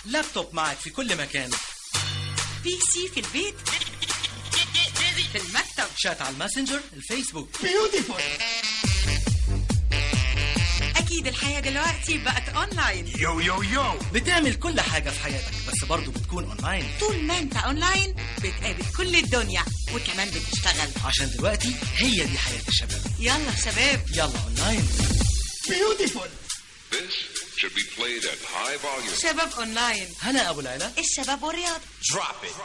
لابتوب معك في كل مكان بي سي في البيت في المكتب شات على الماسنجر الفيسبوك اكيد الحياه دلوقتي بقت اونلاين يو يو يو بتعمل كل حاجة في حياتك بس برضه بتكون اونلاين طول ما انت اونلاين بتقابل كل الدنيا وكمان بتشتغل عشان دلوقتي هي دي حياة الشباب يلا شباب يلا اونلاين This should be played at high volume. شباب اونلاين هلا ابو العلا الشباب والرياضه Drop it.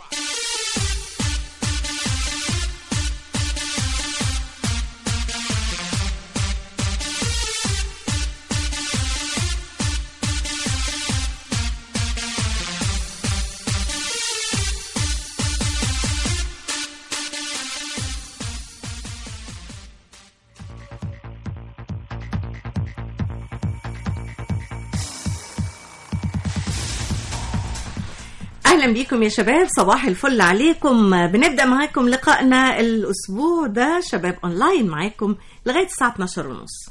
اهلا بيكم يا شباب صباح الفل عليكم بنبدا معاكم لقائنا الاسبوع ده شباب اونلاين معاكم لغايه الساعه 12 ونص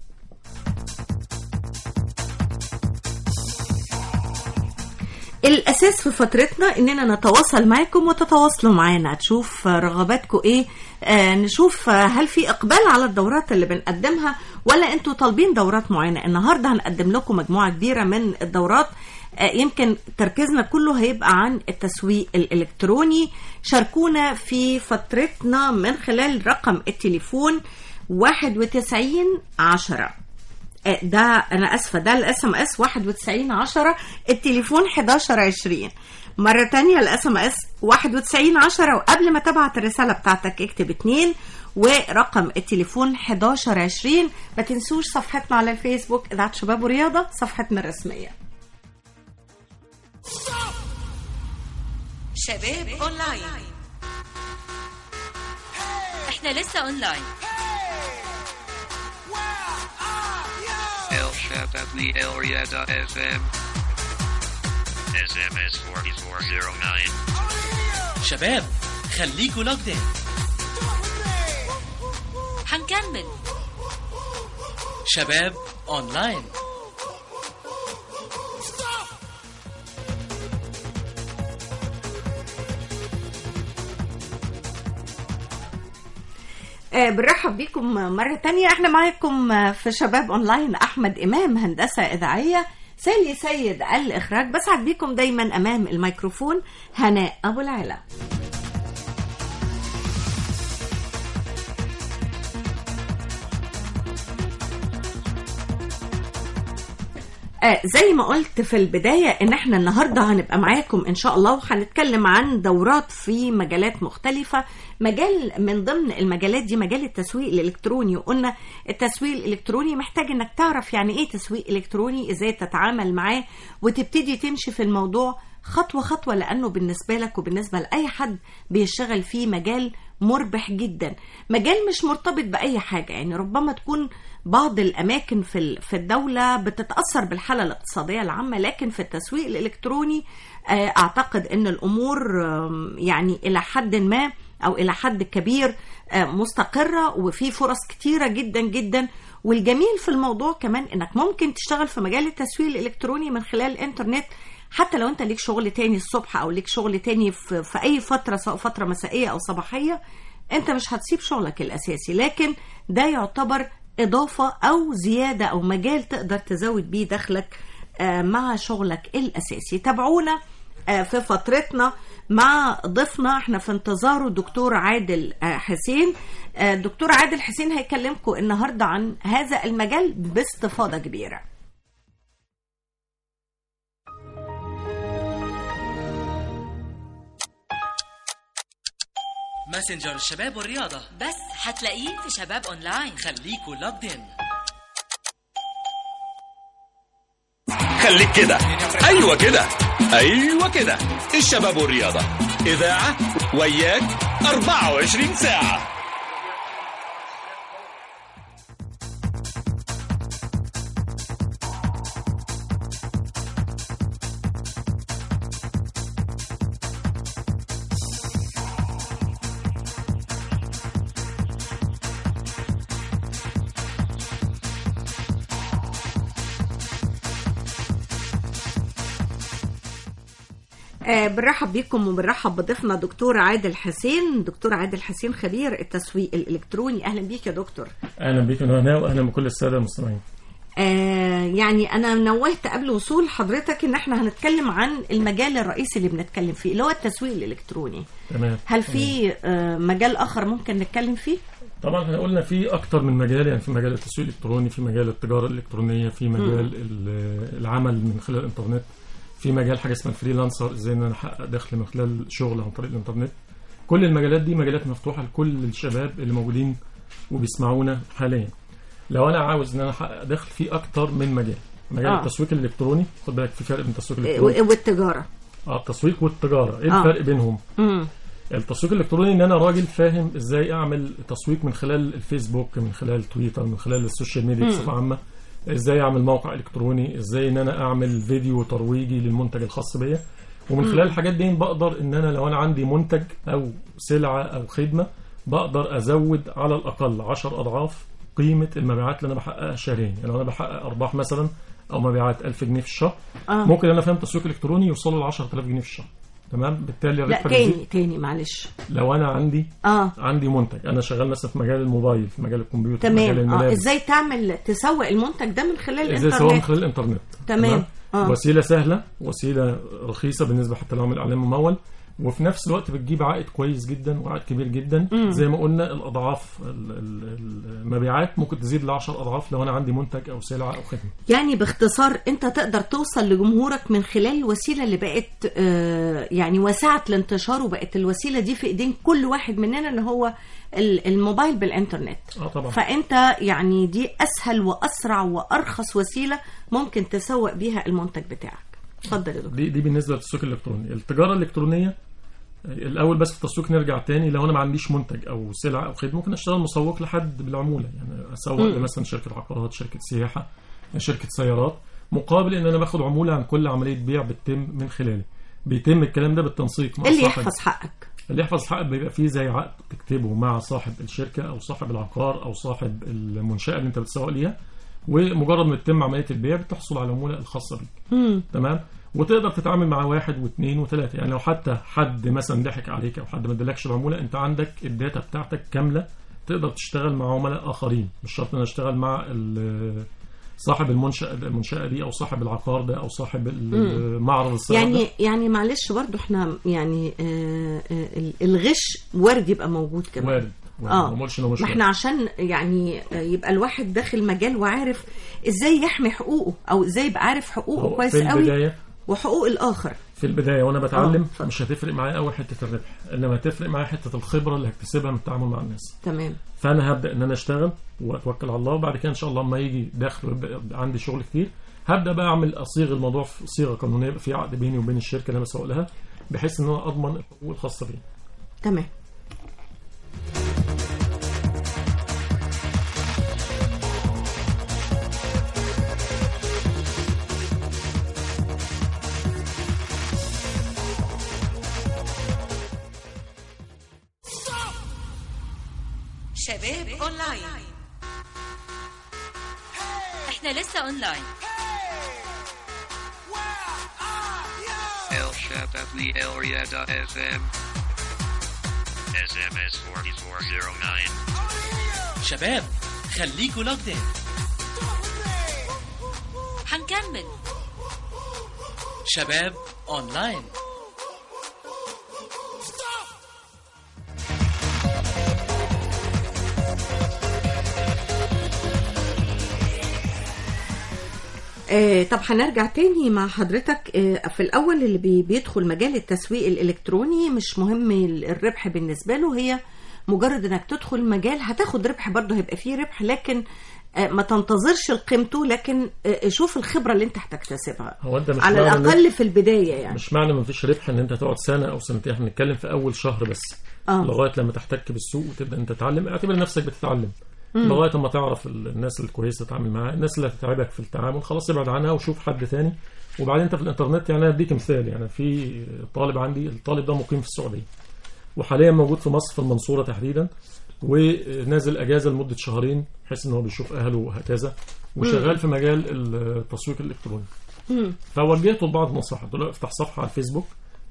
الاساس في فترتنا اننا نتواصل معاكم وتتواصلوا معانا تشوف رغباتكم ايه آه نشوف آه، هل في اقبال على الدورات اللي بنقدمها ولا انتوا طالبين دورات معينه النهارده هنقدم لكم مجموعه كبيره من الدورات آه، يمكن تركيزنا كله هيبقى عن التسويق الالكتروني شاركونا في فترتنا من خلال رقم التليفون 91 10 آه، ده انا اسفه ده الاس ام اس 91 10 التليفون 11 20 مرة تانية الاس ام اس 91 10 وقبل ما تبعت الرسالة بتاعتك اكتب 2 ورقم التليفون 11 20 ما تنسوش صفحتنا على الفيسبوك اذاعة شباب ورياضة صفحتنا الرسمية شباب اونلاين احنا لسه اونلاين El Shatabli El Riada FM. SMS 4409. شباب خليكوا لوكد ان هنكمل شباب اونلاين آه، بنرحب بيكم مرة تانية احنا معاكم آه، في شباب اونلاين احمد امام هندسة اذاعية سالي سيد الاخراج بسعد بيكم دايما امام الميكروفون هناء ابو العلا آه، زي ما قلت في البداية ان احنا النهاردة هنبقى معاكم ان شاء الله وهنتكلم عن دورات في مجالات مختلفة مجال من ضمن المجالات دي مجال التسويق الالكتروني وقلنا التسويق الالكتروني محتاج انك تعرف يعني ايه تسويق الكتروني ازاي تتعامل معاه وتبتدي تمشي في الموضوع خطوة خطوة لأنه بالنسبة لك وبالنسبة لأي حد بيشتغل فيه مجال مربح جدا مجال مش مرتبط بأي حاجة يعني ربما تكون بعض الأماكن في ال- في الدولة بتتأثر بالحالة الاقتصادية العامة لكن في التسويق الإلكتروني آه، أعتقد أن الأمور آم، يعني إلى حد ما أو إلى حد كبير آه، مستقرة وفي فرص كتيرة جدا جدا والجميل في الموضوع كمان انك ممكن تشتغل في مجال التسويق الالكتروني من خلال الانترنت حتى لو انت ليك شغل تاني الصبح او ليك شغل تاني في, في اي فتره سواء فتره مسائيه او صباحيه انت مش هتسيب شغلك الاساسي لكن ده يعتبر اضافه او زياده او مجال تقدر تزود بيه دخلك آه، مع شغلك الاساسي تابعونا آه، في فترتنا مع ضيفنا احنا في انتظاره دكتور عادل آه، حسين آه، دكتور عادل حسين هيكلمكم النهارده عن هذا المجال باستفاضه كبيره ماسنجر الشباب والرياضة بس هتلاقيه في شباب اونلاين خليكوا لوكد ان خليك كده ايوه كده ايوه كده الشباب والرياضه اذاعه وياك 24 ساعه آه بنرحب بيكم وبنرحب بضيفنا دكتور عادل حسين دكتور عادل حسين خبير التسويق الالكتروني اهلا بيك يا دكتور اهلا بك يا هناء واهلا بكل الساده المستمعين آه يعني انا نوهت قبل وصول حضرتك ان احنا هنتكلم عن المجال الرئيسي اللي بنتكلم فيه اللي هو التسويق الالكتروني تمام هل في آه مجال اخر ممكن نتكلم فيه طبعا احنا قلنا في اكتر من مجال يعني في مجال التسويق الالكتروني في مجال التجاره الالكترونيه في مجال ال- العمل من خلال الانترنت في مجال حاجه اسمها الفريلانسر ازاي ان انا احقق دخل من خلال شغل عن طريق الانترنت كل المجالات دي مجالات مفتوحه لكل الشباب اللي موجودين وبيسمعونا حاليا لو انا عاوز ان انا احقق دخل في اكتر من مجال مجال آه. آه. التسويق الالكتروني خد بالك في فرق بين التسويق آه، الالكتروني و- والتجاره اه التسويق والتجاره ايه آه. الفرق بينهم مم. التسويق الالكتروني ان انا راجل فاهم ازاي اعمل تسويق من خلال الفيسبوك من خلال تويتر من خلال السوشيال ميديا بصفه عامه ازاي اعمل موقع الكتروني ازاي ان انا اعمل فيديو ترويجي للمنتج الخاص بيا ومن خلال الحاجات دي بقدر ان انا لو انا عندي منتج او سلعه او خدمه بقدر ازود على الاقل 10 اضعاف قيمه المبيعات اللي انا بحققها شهريا يعني لو انا بحقق ارباح مثلا او مبيعات 1000 جنيه في الشهر آه. ممكن انا فاهم تسويق الكتروني يوصلوا ل 10000 جنيه في الشهر تمام بالتالي لا الربح بيزيد. تاني تاني معلش لو انا عندي اه عندي منتج انا شغال مثلا في مجال الموبايل في مجال الكمبيوتر في مجال تمام اه الملابس ازاي تعمل تسوق المنتج ده من خلال ازاي سواء من الانترنت خلال الانترنت تمام. آه. وسيله سهله وسيله رخيصه بالنسبه حتى لو عامل اعلان ممول وفي نفس الوقت بتجيب عائد كويس جدا وعائد كبير جدا زي ما قلنا الاضعاف ال- ال- المبيعات ممكن تزيد ل 10 اضعاف لو انا عندي منتج او سلعه او خدمه يعني باختصار انت تقدر توصل لجمهورك من خلال الوسيله اللي بقت آه، يعني وسعت الانتشار وبقت الوسيله دي في ايدين كل واحد مننا اللي هو ال- الموبايل بالانترنت اه طبعا فانت يعني دي اسهل واسرع وارخص وسيله ممكن تسوق بيها المنتج بتاعك اتفضل يا دكتور دي دي بالنسبه للتسويق الالكتروني التجاره الالكترونيه الاول بس في التسويق نرجع تاني لو انا ما عنديش منتج او سلعه او خدمه ممكن اشتغل مسوق لحد بالعموله يعني اسوق مثلا شركه عقارات شركه سياحه شركه سيارات مقابل ان انا باخد عموله عن كل عمليه بيع بتتم من خلالي بيتم الكلام ده بالتنسيق مع اللي صاحب يحفظ حقك اللي يحفظ حق بيبقى فيه زي عقد تكتبه مع صاحب الشركه او صاحب العقار او صاحب المنشاه اللي انت بتسوق ليها ومجرد ما تتم عمليه البيع بتحصل على العموله الخاصه بيك تمام وتقدر تتعامل مع واحد واثنين وثلاثه يعني لو حتى حد مثلا ضحك عليك او حد ما ادالكش العموله انت عندك الداتا بتاعتك كامله تقدر تشتغل مع عملاء اخرين مش شرط ان أنا اشتغل مع ال- صاحب المنشأة المنشأة دي أو صاحب العقار ده أو صاحب المعرض السيارة يعني ده. يعني معلش برضو احنا يعني آه آه ال- الغش وارد يبقى موجود كمان وارد وارد. اه ما بقولش إنه مش ما وارد. احنا عشان يعني آه، يبقى الواحد داخل مجال وعارف ازاي يحمي حقوقه او ازاي يبقى عارف حقوقه هو كويس في قوي البداية وحقوق الاخر في البدايه وانا آه، بتعلم اتفضل. مش هتفرق معايا قوي حته الربح انما هتفرق معايا حته الخبره اللي هكتسبها من التعامل مع الناس تمام فانا هبدا ان انا اشتغل واتوكل على الله وبعد كده ان شاء الله لما يجي دخل ويبقى يبقى عندي شغل كتير هبدا بقى اعمل اصيغ الموضوع في صيغه قانونيه يبقى في عقد بيني وبين الشركه اللي انا بسوق لها بحيث ان انا اضمن الحقوق الخاصه بي تمام شباب اونلاين احنا لسه اونلاين El Shabawi Area.fm. SMS 4409. شباب خليكوا لوكد ان هنكمل شباب اونلاين آه طب هنرجع تاني مع حضرتك آه في الأول اللي بي بيدخل مجال التسويق الإلكتروني مش مهم ال- الربح بالنسبة له هي مجرد إنك تدخل مجال هتاخد ربح برضه هيبقى فيه ربح لكن آه ما تنتظرش قيمته لكن آه شوف الخبرة اللي أنت هتكتسبها هو انت مش على معنى إن- الأقل في البداية يعني مش معنى ما فيش ربح ان انت تقعد سنه او سنتين احنا بنتكلم في اول شهر بس آه. لغايه لما تحتك بالسوق وتبدا انت تتعلم اعتبر نفسك بتتعلم لغايه ما تعرف ال- الناس الكويسه تتعامل معاها الناس اللي هتتعبك في التعامل خلاص ابعد عنها وشوف حد تاني وبعدين انت في الانترنت يعني انا اديك مثال يعني في طالب عندي الطالب ده مقيم في السعوديه وحاليا موجود في مصر في المنصوره تحديدا ونازل اجازه لمده شهرين بحيث ان هو بيشوف اهله وهكذا وشغال في مجال التسويق الالكتروني فوجهته لبعض النصائح قلت له افتح صفحه على الفيسبوك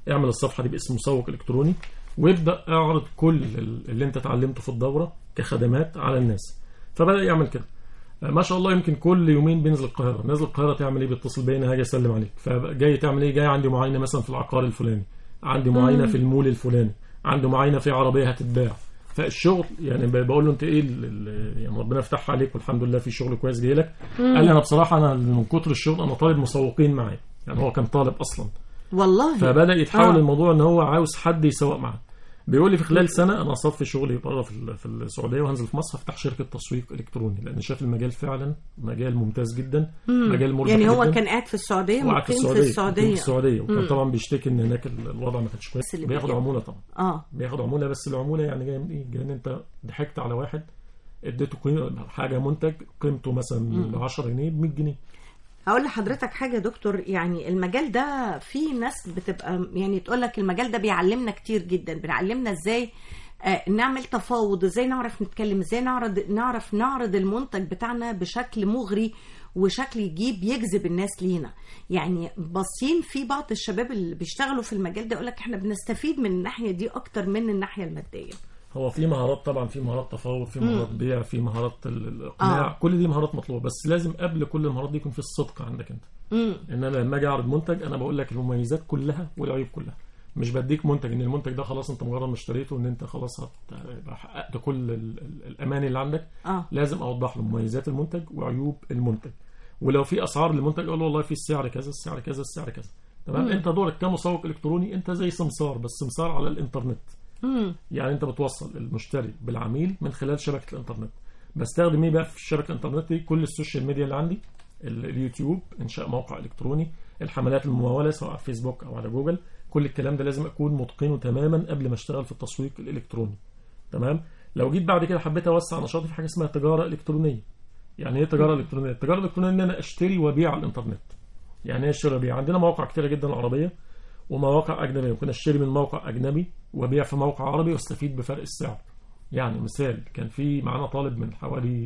اعمل الصفحه دي باسم مسوق الكتروني وابدا اعرض كل ال- اللي انت اتعلمته في الدوره كخدمات على الناس فبدا يعمل كده آه، ما شاء الله يمكن كل يومين بينزل القاهره نازل القاهره تعمل ايه بيتصل بينا هاجي اسلم عليك فجاي تعمل ايه جاي عندي معاينه مثلا في العقار الفلاني عندي معاينه في المول الفلاني عندي معاينه في عربيه هتتباع فالشغل يعني ب- بقول له انت ايه ال- ال- يعني ربنا يفتحها عليك والحمد لله في شغل كويس جاي لك قال لي انا بصراحه انا من كتر الشغل انا طالب مسوقين معايا يعني هو كان طالب اصلا والله فبدا يتحول آه. الموضوع ان هو عاوز حد يسوق معاه بيقول لي في خلال سنه انا صف شغلي بره في ال- في السعوديه وهنزل في مصر افتح شركه تسويق الكتروني لان شاف المجال فعلا مجال ممتاز جدا مجال مربح يعني هو جداً. كان قاعد في السعوديه وقعد في مقيم السعوديه في السعوديه مقيم في السعوديه وكان طبعا بيشتكي ان هناك ال- الوضع ما كانش كويس بس اللي بياخد بيجي- عموله طبعا اه بياخد عموله بس العموله يعني جايه من ايه؟ جايه ان انت ضحكت على واحد اديته قيمة- حاجه منتج قيمته مثلا ب 10 جنيه ب 100 جنيه هقول لحضرتك حاجه يا دكتور يعني المجال ده في ناس بتبقى يعني تقول لك المجال ده بيعلمنا كتير جدا بيعلمنا ازاي آه، نعمل تفاوض ازاي نعرف نتكلم ازاي نعرض نعرف نعرض المنتج بتاعنا بشكل مغري وشكل يجيب يجذب الناس لينا يعني باصين في بعض الشباب اللي بيشتغلوا في المجال ده يقول لك احنا بنستفيد من الناحيه دي اكتر من الناحيه الماديه هو في مهارات طبعا في مهارات تفاوض في مهارات بيع في مهارات ال- الاقناع آه. كل دي مهارات مطلوبه بس لازم قبل كل المهارات دي يكون في الصدق عندك انت امم ان انا لما اجي اعرض منتج انا بقول لك المميزات كلها والعيوب كلها مش بديك منتج ان المنتج ده خلاص انت مجرد ما اشتريته ان انت خلاص هت- هيبقى حققت كل ال- ال- الامان اللي عندك اه لازم اوضح له مميزات المنتج وعيوب المنتج ولو في اسعار للمنتج اقول له والله في السعر كذا السعر كذا السعر كذا تمام انت دورك كمسوق الكتروني انت زي سمسار بس سمسار على الانترنت امم يعني انت بتوصل المشتري بالعميل من خلال شبكه الانترنت بستخدم ايه بقى في الشبكه الانترنت دي كل السوشيال ميديا اللي عندي ال- اليوتيوب انشاء موقع الكتروني الحملات المموله سواء على فيسبوك او على جوجل كل الكلام ده لازم اكون متقنه تماما قبل ما اشتغل في التسويق الالكتروني تمام لو جيت بعد كده حبيت اوسع نشاطي في حاجه اسمها تجاره الكترونيه يعني ايه تجاره الكترونيه التجاره الالكترونيه ان انا اشتري وابيع على الانترنت يعني ايه اشتري وابيع عندنا مواقع كتيره جدا عربيه ومواقع اجنبيه ممكن اشتري من موقع اجنبي وابيع في موقع عربي واستفيد بفرق السعر يعني مثال كان في معانا طالب من حوالي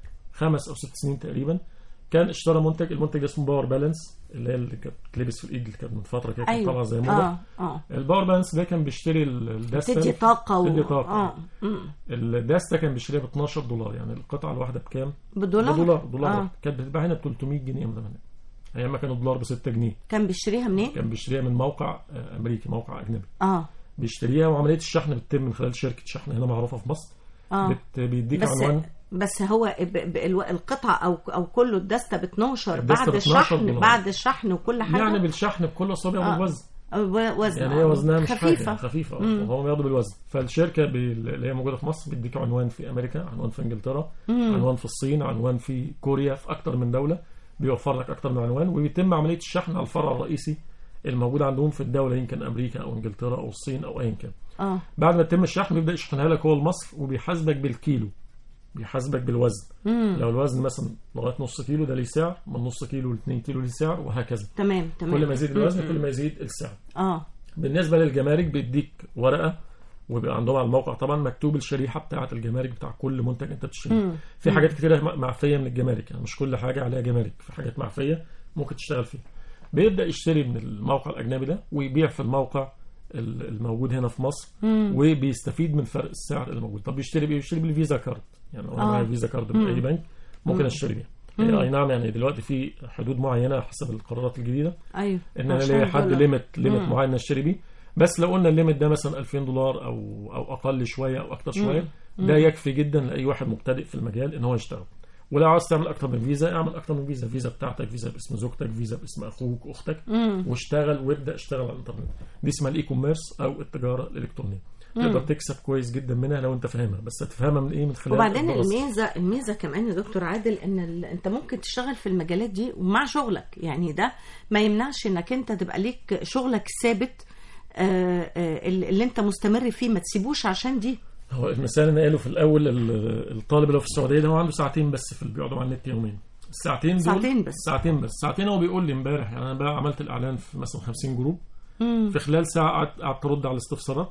خمس او ست سنين تقريبا كان اشترى منتج المنتج ده اسمه باور بالانس اللي هي اللي كانت بتلبس في الايد اللي كانت من فتره كده كانت ايوه طالعه زي موضه اه اه الباور بالانس ده كان بيشتري ال- الداستا تدي طاقه و... تدي طاقه اه مم. الداستا كان بيشتريها ب 12 دولار يعني القطعه الواحده بكام؟ بدولار بدولار دولار آه. واحد. كانت بتتباع هنا ب 300 جنيه من زمان ايام ما كان الدولار ب 6 جنيه كان بيشتريها منين؟ كان بيشتريها من موقع آه، امريكي موقع اجنبي اه بيشتريها وعمليه الشحن بتتم من خلال شركه شحن هنا معروفه في مصر اه بت بيديك بس عنوان بس هو ب... ب... الو- القطعه او او كله الدستة ب 12 الدستة بعد ب 12 الشحن دولار. بعد الشحن وكل حاجه يعني بالشحن بكل اصابع آه. بالوزن و- وزن يعني هي وزنها مش خفيفه حاجه خفيفه آه. وهو بياخده بالوزن فالشركه بي- اللي هي موجوده في مصر بيديك عنوان في امريكا عنوان في انجلترا عنوان في الصين عنوان في كوريا في اكتر من دوله بيوفر لك اكتر من عنوان وبيتم عمليه الشحن على الفرع الرئيسي الموجود عندهم في الدوله يمكن امريكا او انجلترا او الصين او ايا كان اه بعد ما يتم الشحن بيبدا يشحنها لك هو لمصر وبيحاسبك بالكيلو بيحاسبك بالوزن لو الوزن مثلا لغايه نص كيلو ده ليه سعر من نص كيلو ل 2 كيلو ليه سعر وهكذا تمام تمام كل ما يزيد الوزن كل ما يزيد السعر اه بالنسبه للجمارك بيديك ورقه وبيبقى عندهم على الموقع طبعا مكتوب الشريحه بتاعه الجمارك بتاع كل منتج انت بتشتريه في حاجات كتيره م- معفيه من الجمارك يعني مش كل حاجه عليها جمارك في حاجات معفيه ممكن تشتغل فيها بيبدا يشتري من الموقع الاجنبي ده ويبيع في الموقع ال- الموجود هنا في مصر وبيستفيد من فرق السعر الموجود طب بيشتري بيه بيشتري بالفيزا كارد يعني لو انا آه. معايا فيزا كارد من اي بنك ممكن اشتري بيها هي اي نعم يعني دلوقتي في حدود معينه حسب القرارات الجديده ايوه ان انا عشان ليا حد دولار. ليميت ليميت معين اشتري بيه بس لو قلنا الليميت ده مثلا 2000 دولار او او اقل شويه او اكتر شويه ده يكفي جدا لاي واحد مبتدئ في المجال ان هو يشتغل ولو عاوز تعمل اكتر من فيزا اعمل اكتر من فيزا فيزا بتاعتك فيزا باسم زوجتك فيزا باسم اخوك اختك واشتغل وابدا اشتغل على الانترنت دي اسمها الاي كوميرس او التجاره الالكترونيه تقدر تكسب كويس جدا منها لو انت فاهمها بس هتفهمها من ايه من خلال وبعدين الدراسة. الميزه الميزه كمان يا دكتور عادل ان ال... انت ممكن تشتغل في المجالات دي ومع شغلك يعني ده ما يمنعش انك انت تبقى ليك شغلك ثابت آه، آه، اللي اللي انت مستمر فيه ما تسيبوش عشان دي هو المثال اللي قاله في الاول ال- الطالب اللي هو في السعوديه ده هو عنده ساعتين بس في بيقعدوا على النت يومين الساعتين دول ساعتين بس. ساعتين بس ساعتين هو بيقول لي امبارح يعني انا بقى عملت الاعلان في مثلا 50 جروب في خلال ساعه قعدت قعدت ارد على الاستفسارات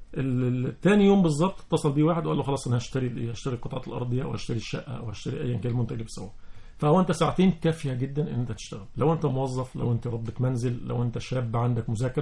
ال- ال- تاني يوم بالظبط اتصل بيه واحد وقال له خلاص انا هشتري الايه هشتري قطعه الارض دي او هشتري الشقه او هشتري ايا كان المنتج اللي بيسووه فهو انت ساعتين كافيه جدا ان انت تشتغل لو انت موظف لو انت ربة منزل لو انت شاب عندك مذاكره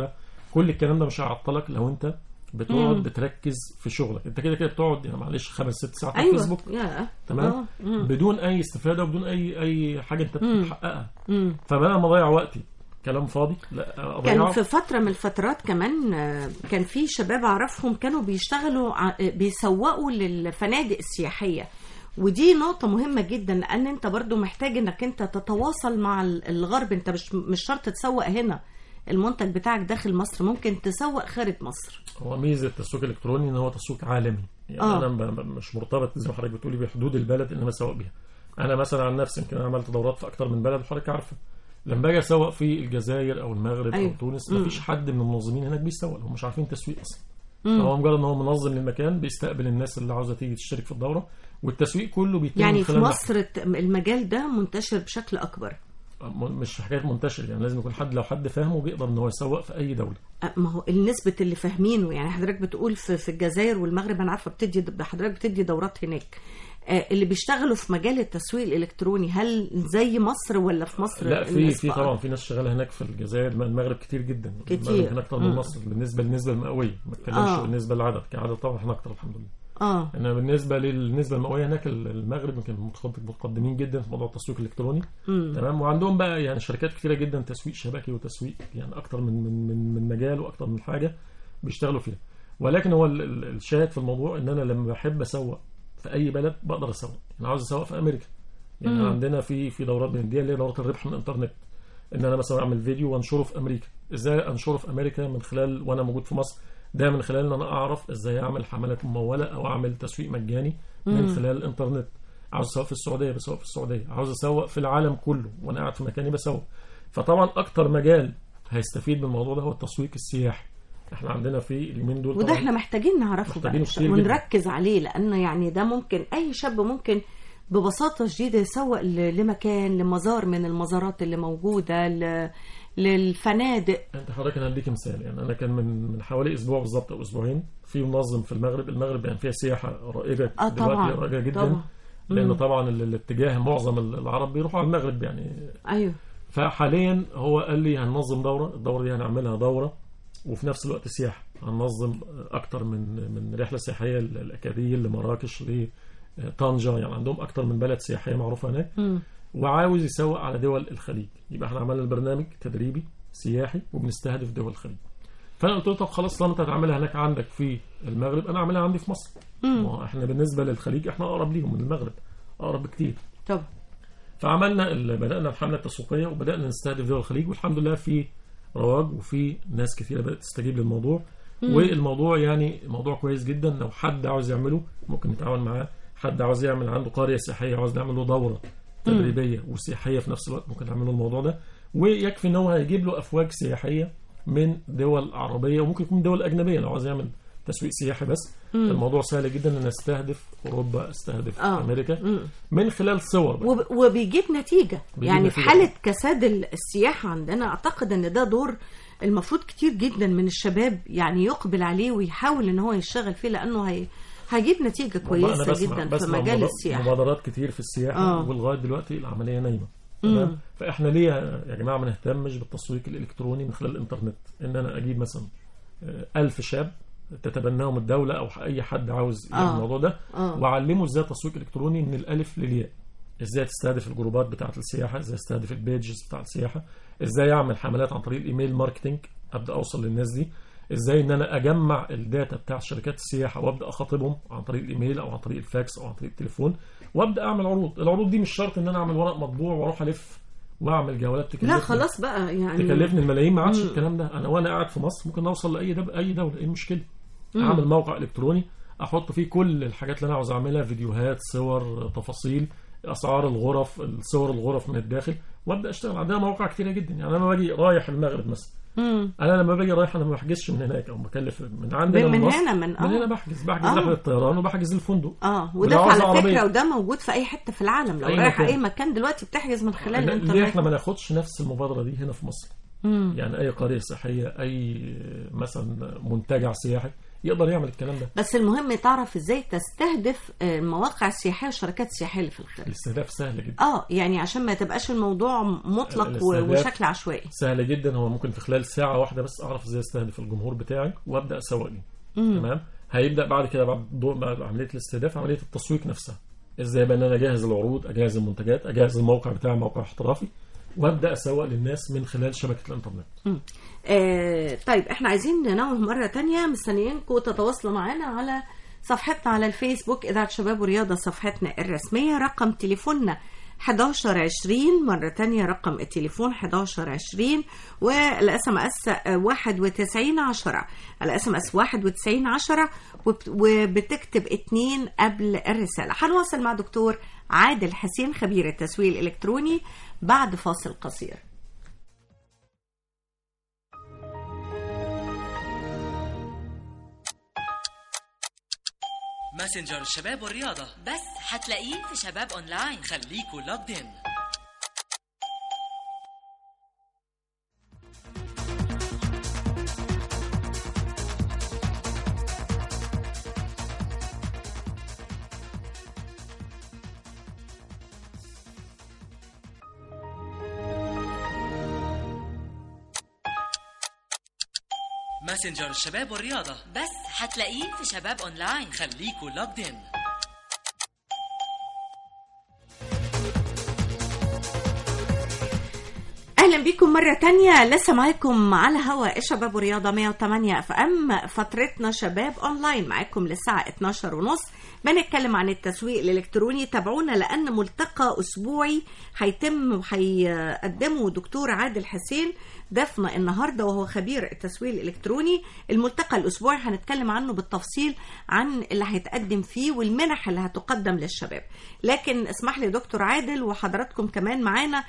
كل الكلام ده مش هيعطلك لو انت بتقعد مم. بتركز في شغلك انت كده كده بتقعد يعني معلش خمس ست ساعات على ايوه الفيسبوك يا تمام آه. مم. بدون اي استفاده وبدون اي اي حاجه انت مم. بتحققها مم. فبدل ما اضيع وقتي كلام فاضي لا كان اضيعه في فترة من الفترات كمان آه، كان في شباب أعرفهم كانوا بيشتغلوا ع- آه، بيسوقوا للفنادق السياحية ودي نقطة مهمة جدا لأن أنت برضو محتاج أنك أنت تتواصل مع ال- الغرب أنت مش مش شرط تسوق هنا المنتج بتاعك داخل مصر ممكن تسوق خارج مصر هو ميزه التسويق الالكتروني ان هو تسويق عالمي يعني آه. انا ب- ب- مش مرتبط زي ما حضرتك بتقولي بحدود البلد اللي انا بسوق بيها انا مثلا عن نفسي يمكن انا عملت دورات في اكتر من بلد وحضرتك عارفه لما باجي اسوق في الجزائر او المغرب أيوة. او تونس مم. مفيش حد من المنظمين هناك بيسوق هم مش عارفين تسويق اصلا مم. هو مجرد ان هو منظم للمكان بيستقبل الناس اللي عاوزه تيجي تشترك في الدوره والتسويق كله بيتم يعني من في خلال مصر الت- المجال ده منتشر بشكل أكبر م- مش حكايه منتشر يعني لازم يكون حد لو حد فاهمه بيقدر ان هو يسوق في اي دوله أه، ما هو النسبة اللي فاهمينه يعني حضرتك بتقول في, في الجزائر والمغرب أنا عارفة بتدي حضرتك بتدي دورات هناك آه، اللي بيشتغلوا في مجال التسويق الإلكتروني هل زي مصر ولا في مصر لا في النسبة في طبعا أكبر؟ في ناس شغاله هناك في الجزائر ما المغرب كتير جدا كتير. المغرب يمكن اكتر من مم. مصر بالنسبه للنسبه المئويه ما بتكلمش آه. بالنسبه للعدد كعدد طبعا احنا اكتر الحمد لله اه انما بالنسبه للنسبه المئويه هناك ال- المغرب يمكن متقد- متقدمين جدا في موضوع التسويق الالكتروني مم. تمام وعندهم بقى يعني شركات كتيره جدا تسويق شبكي وتسويق يعني اكتر من من من, من مجال واكتر من حاجه بيشتغلوا فيها ولكن هو ال- ال- الشاهد في الموضوع ان انا لما بحب اسوق في اي بلد بقدر اسوق انا عاوز اسوق في امريكا يعني مم. عندنا في في دورات بنديها اللي هي دورات الربح من الانترنت ان انا مثلا اعمل فيديو وانشره في امريكا ازاي انشره في امريكا من خلال وانا موجود في مصر ده من خلال ان انا اعرف ازاي اعمل حملات مموله او اعمل تسويق مجاني من مم. خلال الانترنت عاوز اسوق في السعوديه بسوق في السعوديه عاوز اسوق في العالم كله وانا قاعد في مكاني بسوق فطبعا اكتر مجال هيستفيد من الموضوع ده هو التسويق السياحي احنا عندنا في اليومين دول وده طبعاً احنا محتاجين نعرفه محتاجينه بقى كتير جداً. ونركز عليه لأنه يعني ده ممكن أي شاب ممكن ببساطة شديدة يسوق ل- لمكان لمزار من المزارات اللي موجودة ل- للفنادق انت حضرتك انا هديك مثال يعني انا كان من من حوالي اسبوع بالظبط او اسبوعين في منظم في المغرب المغرب يعني فيها سياحه رائجه اه دلوقتي طبعا رائجه جدا طبعا لان مم. طبعا ال- الاتجاه معظم ال- العرب بيروحوا على المغرب يعني ايوه فحاليا هو قال لي هننظم دوره الدوره دي هنعملها دوره وفي نفس الوقت سياحه هننظم اكتر من من رحله سياحيه لاكادير لمراكش لطنجه يعني عندهم اكتر من بلد سياحيه معروفه هناك مم. وعاوز يسوق على دول الخليج يبقى احنا عملنا البرنامج تدريبي سياحي وبنستهدف دول الخليج فانا قلت له طب خلاص طالما انت هتعملها هناك عندك في المغرب انا اعملها عندي في مصر مم. ما احنا بالنسبه للخليج احنا اقرب ليهم من المغرب اقرب بكتير طب فعملنا ال- بدانا الحمله التسويقيه وبدانا نستهدف دول الخليج والحمد لله في رواج وفي ناس كثيره بدات تستجيب للموضوع مم. والموضوع يعني موضوع كويس جدا لو حد عاوز يعمله ممكن نتعاون معاه حد عاوز يعمل عنده قريه سياحيه عاوز نعمل له دوره تدريبيه وسياحيه في نفس الوقت ممكن نعمل له الموضوع ده ويكفي ان هو هيجيب له افواج سياحيه من دول عربيه وممكن يكون دول اجنبيه لو عاوز يعمل تسويق سياحي بس مم. الموضوع سهل جدا ان استهدف اوروبا استهدف آه. امريكا مم. من خلال صور بقى. وب- وبيجيب نتيجة بيجيب يعني في نتيجة. حالة كساد ال- السياحة عندنا أعتقد أن ده دور المفروض كتير جدا من الشباب يعني يقبل عليه ويحاول أن هو يشتغل فيه لأنه هي هيجيب نتيجة والله أنا كويسة بسمع جدا في بسمع مجال مبا- السياحة مبادرات كتير في السياحه آه. ولغايه دلوقتي العمليه نايمه مم. تمام فاحنا ليه يا جماعه ما نهتمش بالتسويق الالكتروني من خلال الانترنت ان انا اجيب مثلا آه، ألف شاب تتبناهم الدوله او اي حد عاوز يعمل آه. الموضوع ده آه. واعلمه ازاي تسويق الكتروني من الالف للياء ازاي تستهدف الجروبات بتاعه السياحه ازاي تستهدف البيجز بتاعه السياحه ازاي اعمل حملات عن طريق الايميل ماركتنج ابدا اوصل للناس دي ازاي ان انا اجمع الداتا بتاعه شركات السياحه وابدا اخاطبهم عن طريق الايميل او عن طريق الفاكس او عن طريق التليفون وابدا اعمل عروض العروض دي مش شرط ان انا اعمل ورق مطبوع واروح الف واعمل جولات تكلفني لا خلاص بقى يعني تكلفني الملايين ما عادش مم. الكلام ده انا وانا قاعد في مصر ممكن اوصل لاي دب... اي دوله ايه المشكله مم. اعمل موقع الكتروني احط فيه كل الحاجات اللي انا عاوز اعملها فيديوهات صور تفاصيل اسعار الغرف صور الغرف من الداخل وابدا اشتغل عندنا مواقع كتيره جدا يعني انا لما باجي رايح المغرب مثلا مم. انا لما باجي رايح انا ما بحجزش من هناك او بكلف من عندنا من مصر هنا من من آه. هنا بحجز بحجز آه. رحله الطيران وبحجز الفندق اه ولو وده عاوز على عربية. فكرة وده موجود في أي حتة في العالم لو أي رايح مكان. أي مكان دلوقتي بتحجز من خلال ليه الإنترنت احنا ما ناخدش نفس المبادره دي هنا في مصر مم. يعني اي قريه سياحيه اي مثلا منتجع سياحي يقدر يعمل الكلام ده بس المهم تعرف ازاي تستهدف آه، المواقع السياحيه والشركات السياحيه اللي في الخارج الاستهداف سهل جدا اه يعني عشان ما تبقاش الموضوع مطلق و- الاستهداف- وشكل عشوائي سهل جدا هو ممكن في خلال ساعه واحده بس اعرف ازاي استهدف الجمهور بتاعي وابدا اسوق ليه تمام هيبدا بعد كده بعد ضوء بعد عمليه الاستهداف عمليه التسويق نفسها ازاي بقى ان انا اجهز العروض اجهز المنتجات اجهز الموقع بتاعي موقع احترافي وابدا اسوق للناس من خلال شبكه الانترنت آه طيب احنا عايزين ننوه مرة تانية مستنيينكم تتواصلوا معانا على صفحتنا على الفيسبوك إذاعة شباب ورياضة صفحتنا الرسمية رقم تليفوننا 1120 مرة تانية رقم التليفون 1120 والاس ام اس 91 10 الاس ام اس 91 10 وبتكتب اتنين قبل الرسالة هنواصل مع دكتور عادل حسين خبير التسويق الإلكتروني بعد فاصل قصير ماسنجر الشباب والرياضة بس هتلاقيه في شباب اونلاين خليكوا لوجد ان ماسنجر الشباب والرياضة بس هتلاقيه في شباب اونلاين خليكوا لوجد ان اهلا بيكم مره تانية لسه معاكم على هوا شباب ورياضه 108 اف ام فترتنا شباب اونلاين معاكم للساعه 12 ونص بنتكلم عن التسويق الالكتروني تابعونا لان ملتقى اسبوعي هيتم وهيقدمه دكتور عادل حسين ضيفنا النهارده وهو خبير التسويق الالكتروني الملتقى الاسبوعي هنتكلم عنه بالتفصيل عن اللي هيتقدم فيه والمنح اللي هتقدم للشباب لكن اسمح لي دكتور عادل وحضراتكم كمان معانا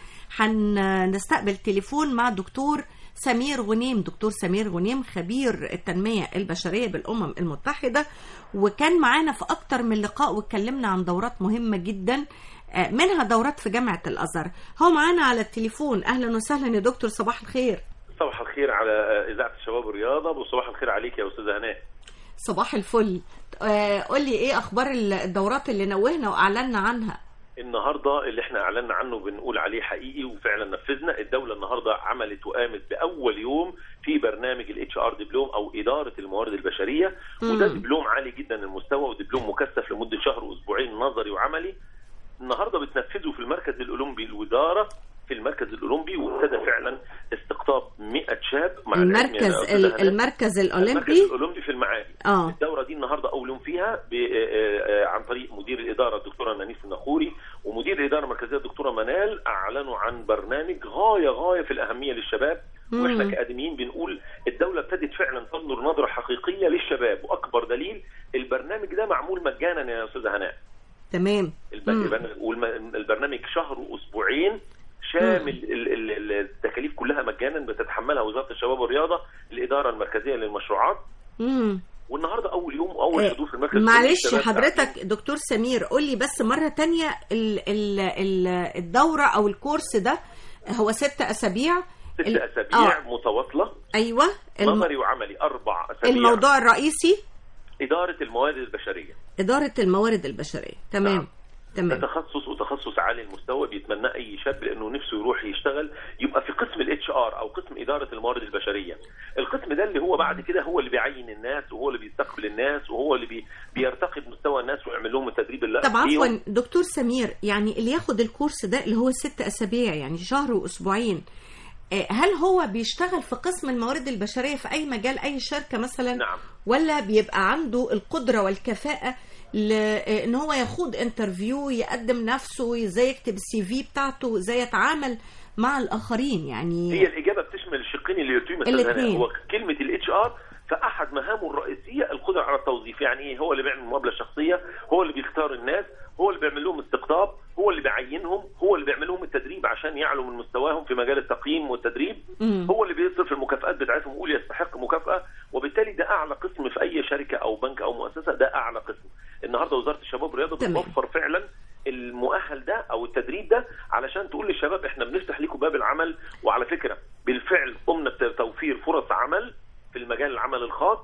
هنستقبل تليفون مع دكتور سمير غنيم دكتور سمير غنيم خبير التنمية البشرية بالأمم المتحدة وكان معانا في أكتر من لقاء واتكلمنا عن دورات مهمة جدا آه، منها دورات في جامعة الأزهر هو معانا على التليفون أهلا وسهلا يا دكتور صباح الخير صباح الخير على اذاعه الشباب والرياضه وصباح الخير عليك يا استاذه هناء صباح الفل آه، قول لي ايه اخبار الدورات اللي نوهنا واعلنا عنها النهارده اللي احنا اعلنا عنه بنقول عليه حقيقي وفعلا نفذنا الدوله النهارده عملت وقامت باول يوم في برنامج الاتش ار دبلوم او اداره الموارد البشريه وده مم. دبلوم عالي جدا المستوى ودبلوم مكثف لمده شهر واسبوعين نظري وعملي النهارده بتنفذه في المركز الاولمبي الوزاره في المركز الاولمبي وابتدى فعلا استقطاب 100 شاب مع العلم يا المركز أستاذة ال- هناء. المركز المركز الأولمبي الاولمبي في المعادي اه الدوره دي النهارده اول يوم فيها ب- آه، آه، عن طريق مدير الاداره الدكتوره نانيس النخوري ومدير الاداره المركزيه الدكتوره منال اعلنوا عن برنامج غايه غايه في الاهميه للشباب مم. واحنا كادميين بنقول الدوله ابتدت فعلا تنظر نظره حقيقيه للشباب واكبر دليل البرنامج ده معمول مجانا يا استاذه هناء تمام مم. والبرنامج شهر واسبوعين شامل ال- ال- ال- التكاليف كلها مجانا بتتحملها وزاره الشباب والرياضه الاداره المركزيه للمشروعات مم. والنهارده اول يوم واول آه، حضور في المركز معلش الشباب حضرتك دكتور سمير قول لي بس مرة تانية ال ال ال الدورة أو الكورس ده هو ست أسابيع ست ال- اسابيع آه. متواصله أيوة الم... نظري وعملي اربع اسابيع الموضوع الرئيسي اداره الموارد البشريه إدارة الموارد البشرية تمام نعم. ده تمام تخصص وتخصص عالي المستوى بيتمناه اي شاب لانه نفسه يروح يشتغل يبقى في قسم الاتش ار او قسم اداره الموارد البشريه القسم ده اللي هو بعد كده هو اللي بيعين الناس وهو اللي بيستقبل الناس وهو اللي بي بيرتقي بمستوى الناس ويعمل لهم التدريب اللي طب عفوا دكتور سمير يعني اللي ياخد الكورس ده اللي هو ست أسابيع يعني شهر وأسبوعين آه، هل هو بيشتغل في قسم الموارد البشرية في أي مجال أي شركة مثلا نعم ولا بيبقى عنده القدرة والكفاءة ل- آه، ان هو يخوض انترفيو يقدم نفسه ازاي يكتب السي في بتاعته ازاي يتعامل مع الاخرين يعني هي الاجابه بتشمل الشقين اللي يتم الاتنين. هو كلمه الاتش ار فاحد مهامه الرئيسيه القدره على التوظيف يعني ايه هو اللي بيعمل مقابله شخصيه هو اللي بيختار الناس هو اللي بيعمل لهم استقطاب هو اللي بيعينهم هو اللي بيعمل لهم التدريب عشان يعلوا من مستواهم في مجال التقييم والتدريب مم. هو اللي بيصرف المكافآت بتاعتهم ويقول يستحق مكافأة وبالتالي ده أعلى قسم في أي شركة أو بنك أو مؤسسة ده أعلى قسم النهاردة وزارة الشباب والرياضة تمام. بتوفر فعلا المؤهل ده او التدريب ده علشان تقول للشباب احنا بنفتح لكم باب العمل وعلى فكره بالفعل قمنا بتوفير فرص عمل في المجال العمل الخاص لكل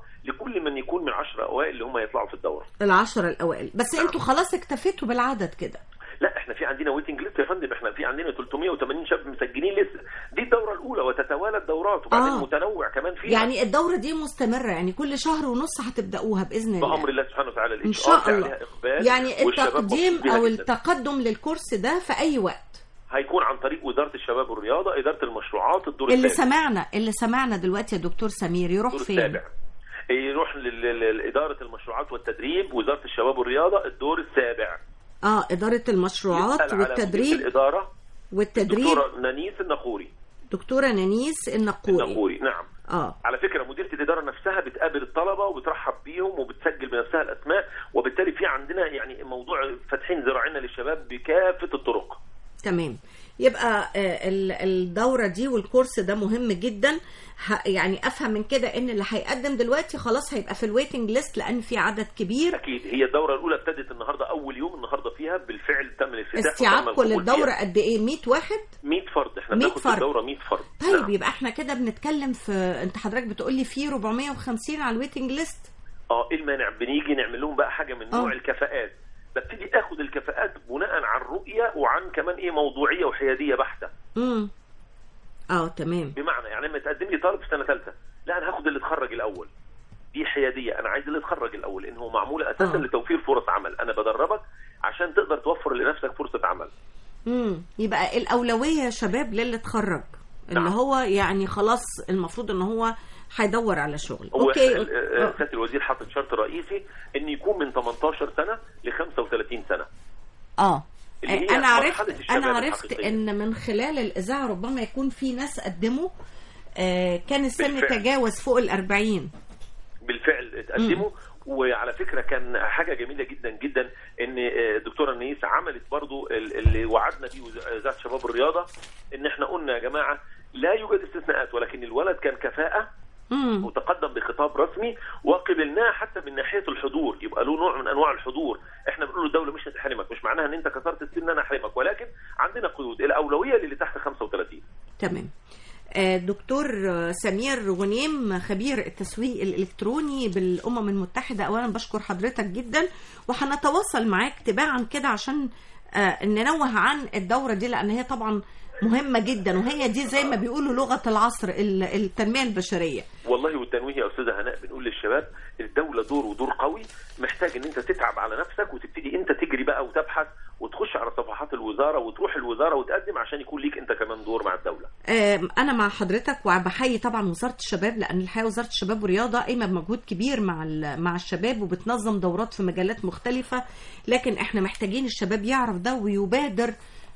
كل من يكون من 10 اوائل اللي هم يطلعوا في الدوره العشرة الاوائل بس انتوا خلاص اكتفيتوا بالعدد كده لا احنا في عندنا ويتنج ليست يا فندم احنا في عندنا 380 شاب مسجلين لسه دي الدوره الاولى وتتوالى الدورات وبعدين آه. متنوع كمان فيها يعني الدورة دي مستمرة يعني كل شهر ونص هتبدأوها بإذن الله بامر الله سبحانه وتعالى إن الاتش شاء ار الله عليها اقبال يعني والشباب التقديم مبسوط بيها أو جداً. التقدم للكورس ده في أي وقت هيكون عن طريق وزاره الشباب والرياضه اداره المشروعات الدور اللي الثالث سمعنا اللي سمعنا دلوقتي يا دكتور سمير يروح الدور فين؟ السابع يروح لإدارة المشروعات والتدريب وزارة الشباب والرياضة الدور السابع اه إدارة المشروعات يسأل على مدير والتدريب الإدارة والتدريب الدكتورة نانيس النخوري دكتورة نانيس النقوري النخوري نعم اه على فكرة مديرة الإدارة نفسها بتقابل الطلبة وبترحب بيهم وبتسجل بنفسها الأسماء وبالتالي في عندنا يعني موضوع فاتحين ذراعنا للشباب بكافة الطرق تمام يبقى آه، ال- الدورة دي والكورس ده مهم جدا ه- يعني افهم من كده ان اللي هيقدم دلوقتي خلاص هيبقى في الويتنج ليست لان في عدد كبير أكيد هي الدورة الأولى ابتدت النهاردة أول يوم النهاردة فيها بالفعل تم الافتتاح وتم استيعاب كل القبول الدورة فيها. قد ايه 100 واحد 100 فرد احنا 100 بناخد في فرد. الدورة 100 فرد طيب نعم. يبقى احنا كده بنتكلم في انت حضرتك بتقولي في 450 على الويتنج ليست اه ايه المانع بنيجي نعمل لهم بقى حاجه من نوع آه. الكفاءات ببتدي اخد الكفاءات بناء عن رؤيه وعن كمان ايه موضوعيه وحياديه بحته امم اه تمام بمعنى يعني لما تقدم لي طالب في سنه ثالثه لا انا هاخد اللي اتخرج الاول دي حياديه انا عايز اللي اتخرج الاول لان هو معموله اساسا آه. لتوفير فرص عمل انا بدربك عشان تقدر توفر لنفسك فرصه عمل امم يبقى الاولويه يا شباب للي اتخرج اللي نعم. هو يعني خلاص المفروض ان هو هيدور على شغل هو اوكي ال- آه، آه. سياده الوزير حاطط شرط رئيسي ان يكون من 18 سنه ل 35 سنه اه اللي هي انا مرحلة عرفت الشباب انا عرفت الحقيقية. ان من خلال الاذاعه ربما يكون في ناس قدموا آه كان السن بالفعل. تجاوز فوق الأربعين بالفعل اتقدموا وعلى فكره كان حاجه جميله جدا جدا ان آه، الدكتوره نيس عملت برضو ال- اللي وعدنا بيه وز- وزاره الشباب والرياضه ان احنا قلنا يا جماعه لا يوجد استثناءات ولكن الولد كان كفاءه امم وتقدم بخطاب رسمي وقبلناه حتى من ناحيه الحضور يبقى له نوع من انواع الحضور احنا بنقول الدوله مش هتحرمك مش معناها ان انت كسرت السن انا احرمك ولكن عندنا قيود الاولويه للي تحت 35 تمام آه، دكتور آه، سمير غنيم خبير التسويق الإلكتروني بالأمم المتحدة أولا بشكر حضرتك جدا وهنتواصل معاك تباعا كده عشان آه، ننوه عن الدورة دي لأن هي طبعا مهمة جدا وهي دي زي ما بيقولوا لغة العصر ال- التنمية البشرية والله والتنويه يا استاذه هناء بنقول للشباب الدوله دور ودور قوي محتاج ان انت تتعب على نفسك وتبتدي انت تجري بقى وتبحث وتخش على صفحات الوزاره وتروح الوزاره وتقدم عشان يكون ليك انت كمان دور مع الدوله آم، انا مع حضرتك وبحيي طبعا وزاره الشباب لان الحقيقه وزاره الشباب والرياضه قايمه بمجهود كبير مع ال- مع الشباب وبتنظم دورات في مجالات مختلفه لكن احنا محتاجين الشباب يعرف ده ويبادر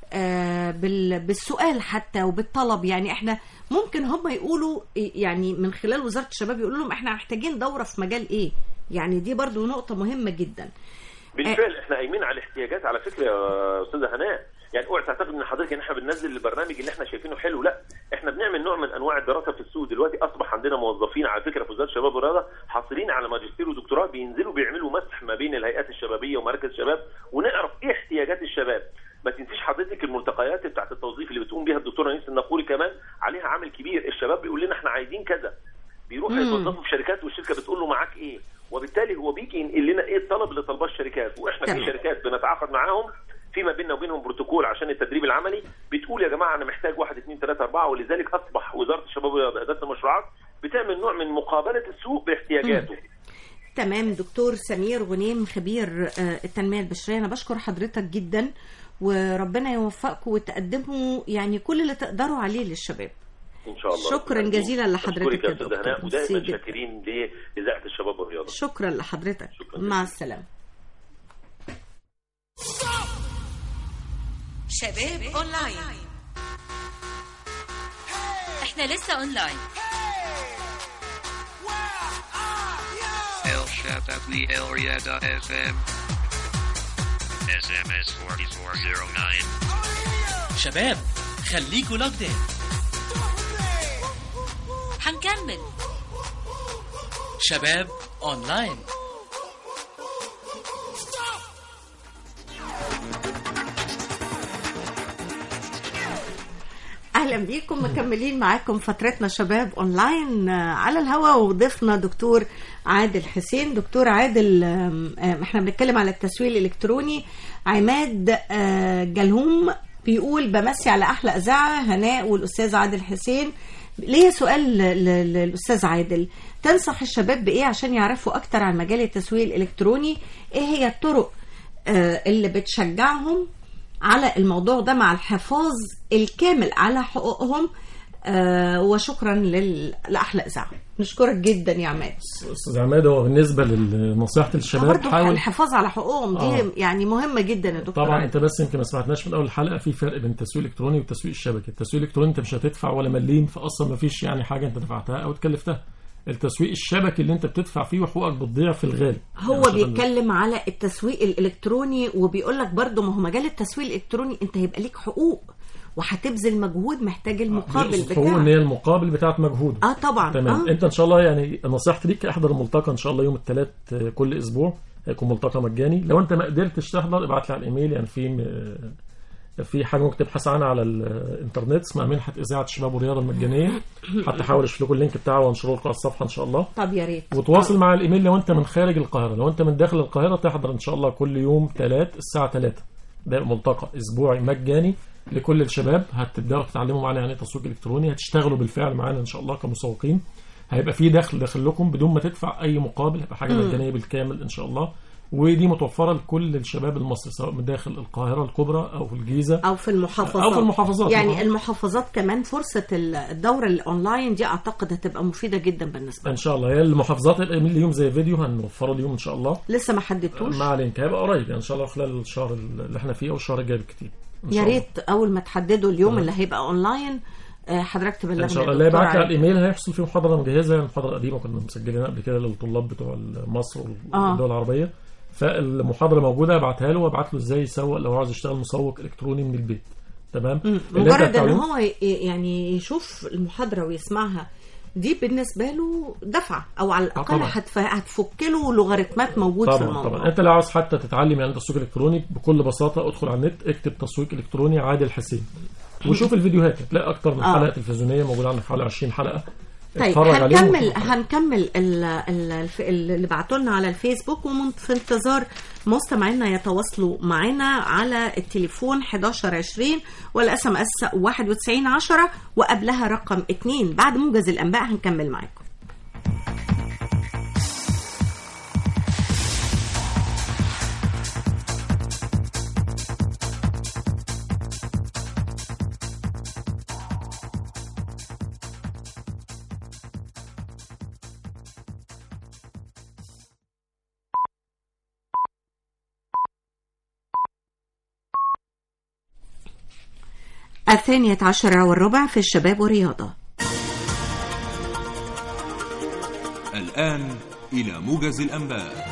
آه، بال- بالسؤال حتى وبالطلب يعني احنا ممكن هم يقولوا يعني من خلال وزاره الشباب يقولوا لهم احنا محتاجين دوره في مجال ايه يعني دي برضو نقطه مهمه جدا بالفعل احنا قايمين على الاحتياجات على فكره يا استاذه هناء يعني اوعى تعتقد ان حضرتك ان احنا بننزل البرنامج اللي احنا شايفينه حلو لا احنا بنعمل نوع من انواع الدراسه في السوق دلوقتي اصبح عندنا موظفين على فكره في وزاره الشباب والرياضه حاصلين على ماجستير ودكتوراه بينزلوا بيعملوا مسح ما بين الهيئات الشبابيه ومراكز الشباب ونعرف ايه احتياجات الشباب ما تنسيش حضرتك الملتقيات بتاعت التوظيف اللي بتقوم بيها الدكتوره نيس النقوري كمان عليها عامل كبير الشباب بيقول لنا احنا عايزين كذا بيروح مم. يتوظفوا في شركات والشركه بتقول له معاك ايه وبالتالي هو بيجي ينقل لنا ايه الطلب اللي طلباه الشركات واحنا تمام. في شركات بنتعاقد معاهم فيما بيننا وبينهم بروتوكول عشان التدريب العملي بتقول يا جماعه انا محتاج واحد اثنين ثلاثه اربعه ولذلك اصبح وزاره الشباب والرياضه اداره المشروعات بتعمل نوع من مقابله السوق باحتياجاته تمام دكتور سمير غنيم خبير آه، التنمية البشرية أنا بشكر حضرتك جدا وربنا يوفقكم وتقدموا يعني كل اللي تقدروا عليه للشباب ان شاء الله شكراً جزيلاً لحضرتك أشكرك يا يا استاذ دكتور. هناء ميرسي ودائما جداً. شاكرين لاذاعه الشباب والرياضه شكرا لحضرتك شكراً مع السلامة شباب اونلاين احنا لسه اونلاين El Shatabli El Yada FM. SMS 4409 شباب خليكوا لوكد ان هنكمل شباب اونلاين أهلا اهلا بيكم مكملين معاكم فترتنا شباب اونلاين آه، على الهواء وضيفنا دكتور عادل حسين دكتور عادل آم، آم، احنا بنتكلم على التسويق الالكتروني عماد آه، جلهوم بيقول بمسي على احلى اذاعه هناء والاستاذ عادل حسين ليا سؤال ل- ل- للاستاذ عادل تنصح الشباب بايه عشان يعرفوا اكتر عن مجال التسويق الالكتروني ايه هي الطرق آه، اللي بتشجعهم على الموضوع ده مع الحفاظ الكامل على حقوقهم آه وشكرا لل... لأحلى إذاعة نشكرك جدا يا عماد استاذ عماد هو بالنسبه لنصيحه الشباب برضه حاول الحفاظ على حقوقهم دي آه. يعني مهمة جدا يا دكتور طبعا عادل. انت بس يمكن ما سمعتناش من اول الحلقه في فرق بين التسويق الالكتروني والتسويق الشبكي التسويق الالكتروني انت مش هتدفع ولا مليم فاصلا ما فيش يعني حاجه انت دفعتها او اتكلفتها التسويق الشبكي اللي انت بتدفع فيه وحقوقك بتضيع في الغالب هو يعني عشان- بيتكلم على التسويق الالكتروني وبيقول لك برضه ما هو مجال التسويق الالكتروني انت هيبقى ليك حقوق وهتبذل مجهود محتاج المقابل بيقصد حقوق ان بتاعك هي المقابل بتاعت مجهوده اه طبعا تمام آه. انت ان شاء الله يعني نصيحتي ليك احضر الملتقى ان شاء الله يوم الثلاث كل اسبوع هيكون ملتقى مجاني لو انت ما قدرتش تحضر ابعت لي على الايميل يعني في م- في حاجه ممكن تبحث عنها على الانترنت اسمها منحه اذاعه الشباب والرياضه المجانيه حتى احاول اشوف لكم اللينك بتاعه وانشره لكم على الصفحه ان شاء الله طب يا ريت وتواصل مع الايميل لو انت من خارج القاهره لو انت من داخل القاهره تحضر ان شاء الله كل يوم ثلاث الساعه 3 ده ملتقى اسبوعي مجاني لكل الشباب هتبداوا تتعلموا معانا يعني ايه تسويق الكتروني هتشتغلوا بالفعل معانا ان شاء الله كمسوقين هيبقى في دخل داخل لكم بدون ما تدفع اي مقابل هيبقى حاجه مجانيه بالكامل ان شاء الله ودي متوفره لكل الشباب المصري سواء من داخل القاهره الكبرى او في الجيزه او في المحافظات أو في المحافظات. يعني طبعاً. المحافظات كمان فرصه الدوره الاونلاين دي اعتقد هتبقى مفيده جدا بالنسبه ان شاء الله هي المحافظات هيبقى من اليوم زي فيديو هنوفره اليوم ان شاء الله لسه ما حددتوش مع لينك هيبقى قريب يعني ان شاء الله خلال الشهر اللي احنا فيه او الشهر الجاي بالكتير إن يا شاء الله. ريت اول ما تحددوا اليوم تمام. اللي هيبقى اونلاين آه، حضرتك تبلغنا ان شاء الله يا اللي دكتور يبعت لي على عادل. الايميل هيحصل فيه محاضره مجهزه يعني محاضره قديمه كنا مسجلينها قبل كده للطلاب بتوع مصر آه. والدول العربيه فالمحاضره موجوده ابعتها له وابعت له ازاي يسوق لو عاوز يشتغل مسوق الكتروني من البيت تمام اللي أنت مجرد ان هتعلمه- هو ي- يعني يشوف المحاضره ويسمعها دي بالنسبه له دفعه او على الاقل طبعاً. هتف... هتفك له لوغاريتمات موجود في طبعا الموضوع طبعا انت لو عاوز حتى تتعلم يعني تسويق الكتروني بكل بساطه ادخل على النت اكتب تسويق الكتروني عادل حسين وشوف الفيديوهات هتلاقي اكتر من آه. حلقه تلفزيونيه موجوده عندنا حوالي 20 حلقه طيب اتفرج عليهم هنكمل وشوف. هنكمل ال- ال- الف- اللي بعتوا لنا على الفيسبوك ومن في انتظار مستمعينا يتواصلوا معنا على التليفون 1120 والاس ام اس 9110 وقبلها رقم 2 بعد موجز الانباء هنكمل معاكم الثانية عشرة والربع في الشباب والرياضة الآن إلى موجز الأنباء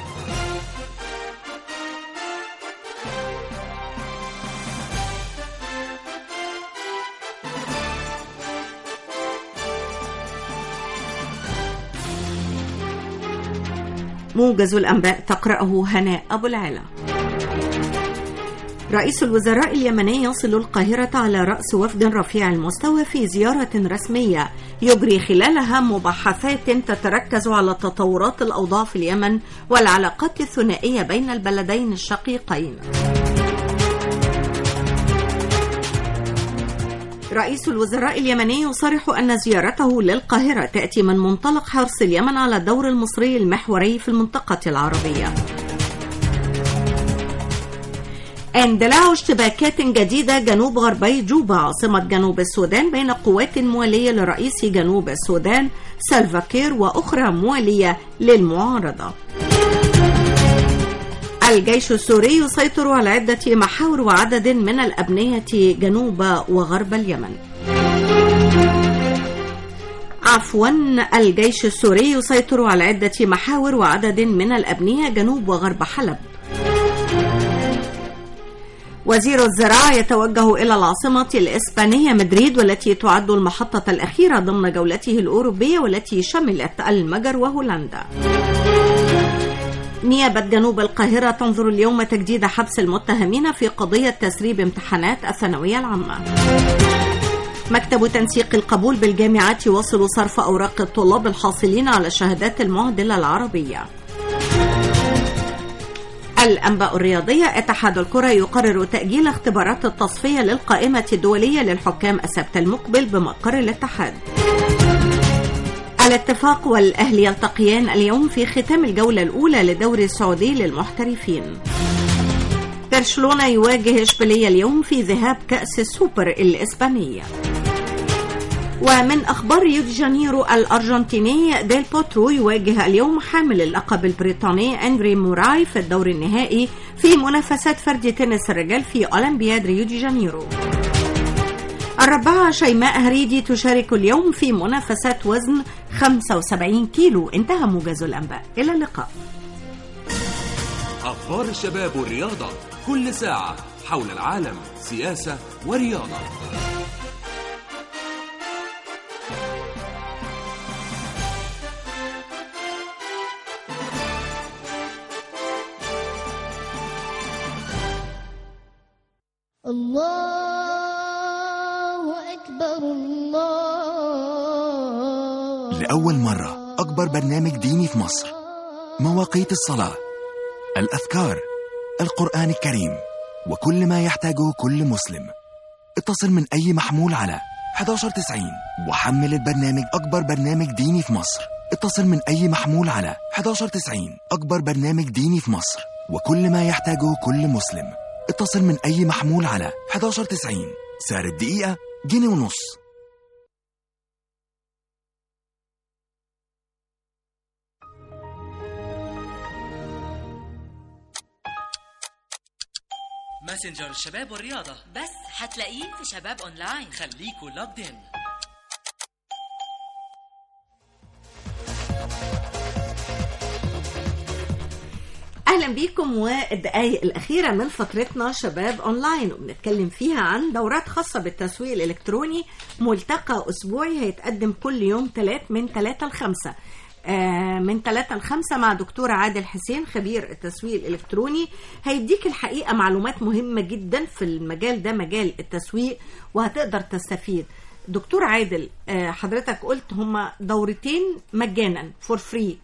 موجز الأنباء تقرأه هناء أبو العلا رئيس الوزراء اليمني يصل القاهرة على رأس وفد رفيع المستوى في زيارة رسمية يجري خلالها مباحثات تتركز على تطورات الأوضاع في اليمن والعلاقات الثنائية بين البلدين الشقيقين. رئيس الوزراء اليمني يصرح أن زيارته للقاهرة تأتي من منطلق حرص اليمن على الدور المصري المحوري في المنطقة العربية. اندلاع اشتباكات جديدة جنوب غربي جوبا عاصمة جنوب السودان بين قوات موالية لرئيس جنوب السودان سلفاكير وأخرى موالية للمعارضة الجيش السوري يسيطر على عدة محاور وعدد من الأبنية جنوب وغرب اليمن عفوا الجيش السوري يسيطر على عدة محاور وعدد من الأبنية جنوب وغرب حلب وزير الزراعة يتوجه إلى العاصمة الإسبانية مدريد والتي تعد المحطة الأخيرة ضمن جولته الأوروبية والتي شملت المجر وهولندا نيابة جنوب القاهرة تنظر اليوم تجديد حبس المتهمين في قضية تسريب امتحانات الثانوية العامة مكتب تنسيق القبول بالجامعات يواصل صرف أوراق الطلاب الحاصلين على الشهادات المعدلة العربية الأنباء الرياضية اتحاد الكرة يقرر تأجيل اختبارات التصفية للقائمة الدولية للحكام السبت المقبل بمقر الاتحاد الاتفاق والأهلي يلتقيان اليوم في ختام الجولة الأولى للدوري السعودي للمحترفين برشلونة يواجه إشبيلية اليوم في ذهاب كأس السوبر الإسبانية ومن أخبار ريو دي جانيرو الأرجنتيني ديل بوترو يواجه اليوم حامل اللقب البريطاني أندري موراي في الدور النهائي في منافسات فرد تنس الرجال في أولمبياد ريو دي جانيرو الرباعة شيماء هريدي تشارك اليوم في منافسات وزن 75 كيلو انتهى موجز الأنباء إلى اللقاء أخبار الشباب والرياضة كل ساعة حول العالم سياسة ورياضة الله أكبر الله لأول مرة أكبر برنامج ديني في مصر مواقيت الصلاة الأذكار القرآن الكريم وكل ما يحتاجه كل مسلم اتصل من أي محمول على 1190 وحمل البرنامج أكبر برنامج ديني في مصر اتصل من أي محمول على 1190 أكبر برنامج ديني في مصر وكل ما يحتاجه كل مسلم اتصل من أي محمول على 1190 سعر الدقيقة جنيه ونص ماسنجر الشباب والرياضة بس هتلاقيه في شباب اونلاين خليكوا لوجد ان اهلا بيكم والدقائق الاخيره من فترتنا شباب اونلاين وبنتكلم فيها عن دورات خاصه بالتسويق الالكتروني ملتقى اسبوعي هيتقدم كل يوم ثلاث من ثلاثة لخمسة آه، من ثلاثة لخمسة مع دكتور عادل حسين خبير التسويق الإلكتروني هيديك الحقيقة معلومات مهمة جدا في المجال ده مجال التسويق وهتقدر تستفيد دكتور عادل آه، حضرتك قلت هما دورتين مجانا فور فري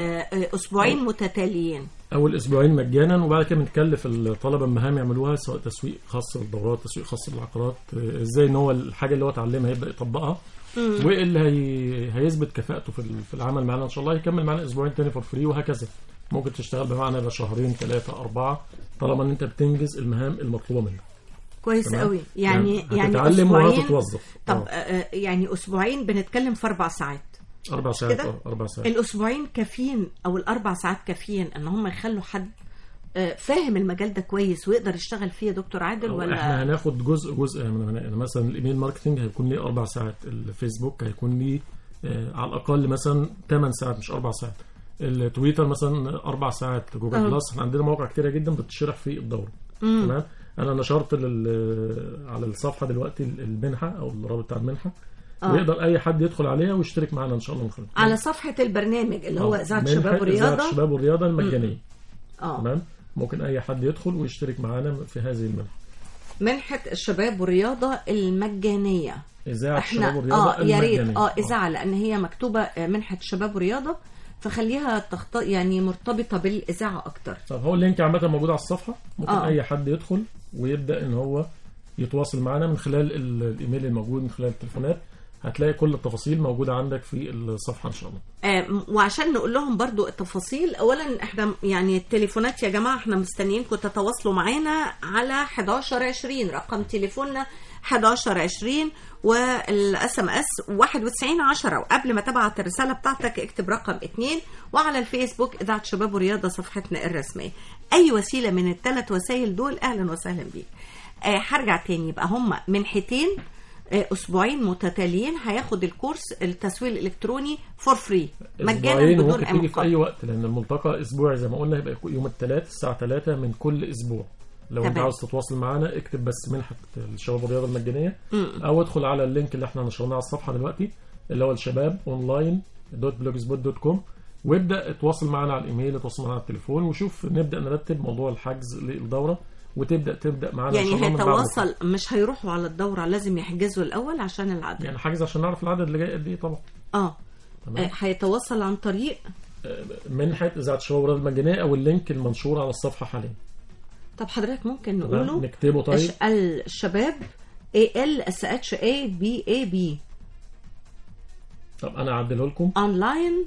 أسبوعين متتاليين اول اسبوعين مجانا وبعد كده بنكلف الطلبه المهام يعملوها سواء تسويق خاص بالدورات تسويق خاص بالعقارات آه، ازاي ان هو الحاجه اللي هو اتعلمها يبدا يطبقها مم. واللي هي... هيثبت كفاءته في ال- في العمل معانا ان شاء الله يكمل معانا اسبوعين تاني فور فري وهكذا ممكن تشتغل بمعنى ده شهرين ثلاثه اربعه طالما ان انت بتنجز المهام المطلوبه منك كويس تمام؟ قوي يعني يعني هتتعلم أسبوعين وهتتوظف طب آه. آه، يعني أسبوعين بنتكلم في أربع ساعات اربع ساعات كده؟ اه اربع ساعات الاسبوعين كافيين او الاربع ساعات كافيين ان هم يخلوا حد آه، فاهم المجال ده كويس ويقدر يشتغل فيه يا دكتور عادل أو احنا ولا هناخد جزء جزء من يعني مثلا الايميل ماركتنج هيكون ليه اربع ساعات الفيسبوك هيكون ليه آه، على الاقل مثلا 8 ساعات مش اربع ساعات التويتر مثلا اربع ساعات جوجل أه. بلس احنا عندنا مواقع كتيره جدا بتشرح في الدوره مم. تمام انا نشرت لل- على الصفحه دلوقتي المنحه او الرابط بتاع المنحه آه. ويقدر اي حد يدخل عليها ويشترك معانا ان شاء الله من خلال على صفحة البرنامج اللي هو آه، إذاعة منحة شباب إذاعة ورياضة الشباب والرياضه المجانيه اه تمام ممكن اي حد يدخل ويشترك معانا في هذه المنحه منحة الشباب والرياضة المجانية اذاعه احنا الشباب والرياضه اه يا ريت المجانية. اه إذاعة لأن هي مكتوبة آه، منحة الشباب والرياضة فخليها تخط... يعني مرتبطة بالإذاعة أكتر طب هو اللينك عامة موجود على الصفحة ممكن آه. آه. أي حد يدخل ويبدأ إن هو يتواصل معنا من خلال ال- الإيميل الموجود من خلال التليفونات هتلاقي كل التفاصيل موجودة عندك في الصفحة إن شاء الله آه، وعشان نقول لهم برضو التفاصيل اولا احنا يعني التليفونات يا جماعه احنا مستنيينكم تتواصلوا معانا على 1120 رقم تليفوننا 1120 والاس ام اس 9110 وقبل ما تبعت الرساله بتاعتك اكتب رقم 2 وعلى الفيسبوك اذاعه شباب ورياضه صفحتنا الرسميه اي وسيله من الثلاث وسائل دول اهلا وسهلا بيك آه، هرجع تاني يبقى هم منحتين آه، اسبوعين متتاليين هياخد الكورس التسويق الالكتروني فور فري مجانا أسبوعين بدون وممكن اي تيجي في أي مقابل وقت لأن الملتقى أسبوعي زي ما قلنا هيبقى يوم الثلاث الساعة 3 من كل أسبوع لو أنت تمام. عاوز تتواصل معانا اكتب بس منحة الشباب والرياضة المجانية مم. أو ادخل على اللينك اللي احنا نشرناه على الصفحة دلوقتي اللي هو الشباب اونلاين دوت بلوجسبوت دوت كوم وابدا اتواصل معنا على الايميل اتواصل معنا على التليفون وشوف نبدا نرتب موضوع الحجز للدوره وتبدا تبدا معانا إن شاء يعني الله من بعد هيتواصل مش هيروحوا على الدورة لازم يحجزوا الأول عشان العدد يعني حاجز عشان نعرف العدد اللي جاي قد ايه طبعا اه تمام. آه، هيتواصل عن طريق منحه اذاعه الشباب والرياضه المجانيه او اللينك المنشور على الصفحه حاليا طب حضرتك ممكن تمام نقوله نكتبه طيب الش- الشباب A L S H A B A B طب انا اعدله لكم اونلاين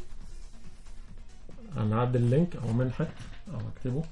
هنعدل اللينك او منحه او اكتبه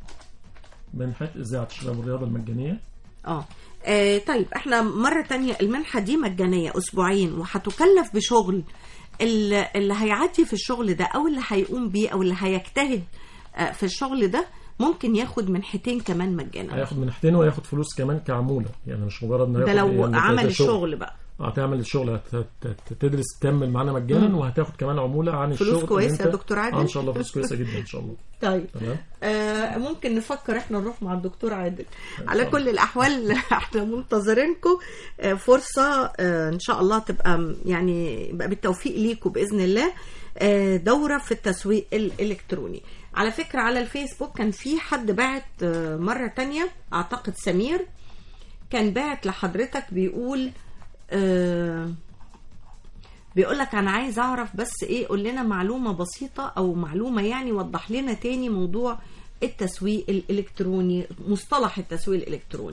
منحه اذاعه الشباب والرياضه المجانيه اه آه، طيب احنا مرة تانية المنحة دي مجانية اسبوعين وهتكلف بشغل اللي, اللي هيعدي في الشغل ده او اللي هيقوم بيه او اللي هيجتهد آه، في الشغل ده ممكن ياخد منحتين كمان مجانا هياخد منحتين وهياخد فلوس كمان كعموله يعني مش مجرد انه ده ياخد لو يعني عمل كشغل. الشغل بقى هتعمل الشغل هت- هت- تدرس تكمل معانا مجانا مم. وهتاخد كمان عموله عن فلوس الشغل اللي كويسة يا انت- دكتور عادل؟ اه ان شاء الله فلوس كويسه جدا ان شاء الله طيب تمام آه ممكن نفكر احنا نروح مع الدكتور عادل على كل الاحوال احنا منتظرينكم آه فرصه آه ان شاء الله تبقى م- يعني يبقى بالتوفيق ليكم باذن الله آه دوره في التسويق الالكتروني على فكره على الفيسبوك كان في حد باعت آه مره تانية اعتقد سمير كان باعت لحضرتك بيقول آه بيقول لك انا عايز اعرف بس ايه قول لنا معلومه بسيطه او معلومه يعني وضح لنا تاني موضوع التسويق الالكتروني مصطلح التسويق الالكتروني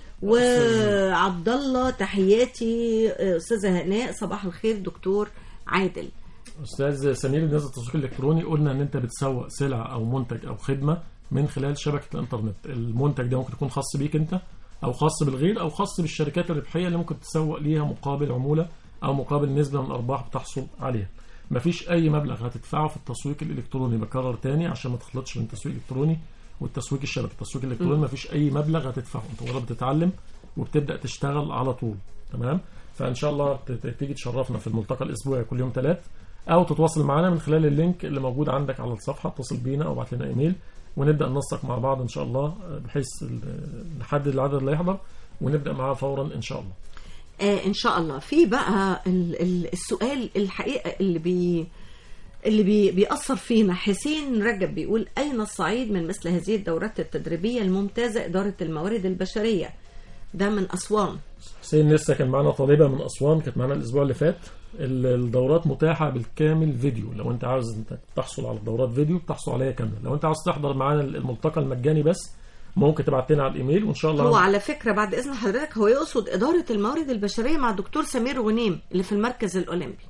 وعبد الله تحياتي استاذه هناء صباح الخير دكتور عادل استاذ سمير بالنسبه للتسويق الالكتروني قلنا ان انت بتسوق سلعه او منتج او خدمه من خلال شبكه الانترنت المنتج ده ممكن يكون خاص بيك انت او خاص بالغير او خاص بالشركات الربحيه اللي ممكن تسوق ليها مقابل عموله او مقابل نسبه من الارباح بتحصل عليها مفيش اي مبلغ هتدفعه في التسويق الالكتروني بكرر تاني عشان ما تخلطش من التسويق الالكتروني والتسويق الشبكي التسويق الالكتروني م. مفيش اي مبلغ هتدفعه انت مجرد بتتعلم وبتبدا تشتغل على طول تمام فان شاء الله ت- ت- تيجي تشرفنا في الملتقى الاسبوعي كل يوم ثلاث او تتواصل معنا من خلال اللينك اللي موجود عندك على الصفحه اتصل بينا او ابعت لنا ايميل ونبدا ننسق مع بعض ان شاء الله بحيث ال- نحدد العدد اللي هيحضر ونبدا معاه فورا ان شاء الله آه ان شاء الله في بقى ال- ال- السؤال الحقيقه اللي بي اللي بي بيأثر فينا حسين رجب بيقول أين الصعيد من مثل هذه الدورات التدريبية الممتازة إدارة الموارد البشرية ده من أسوان حسين لسه كان معانا طالبه من اسوان كانت معانا الاسبوع اللي فات ال- الدورات متاحه بالكامل فيديو لو انت عاوز انت تحصل على الدورات فيديو بتحصل عليها كامله لو انت عاوز تحضر معانا الملتقى المجاني بس ممكن تبعت لنا على الايميل وان شاء الله هو على فكرة بعد إذن حضرتك هو يقصد إدارة الموارد البشرية مع الدكتور سمير غنيم اللي في المركز الأولمبي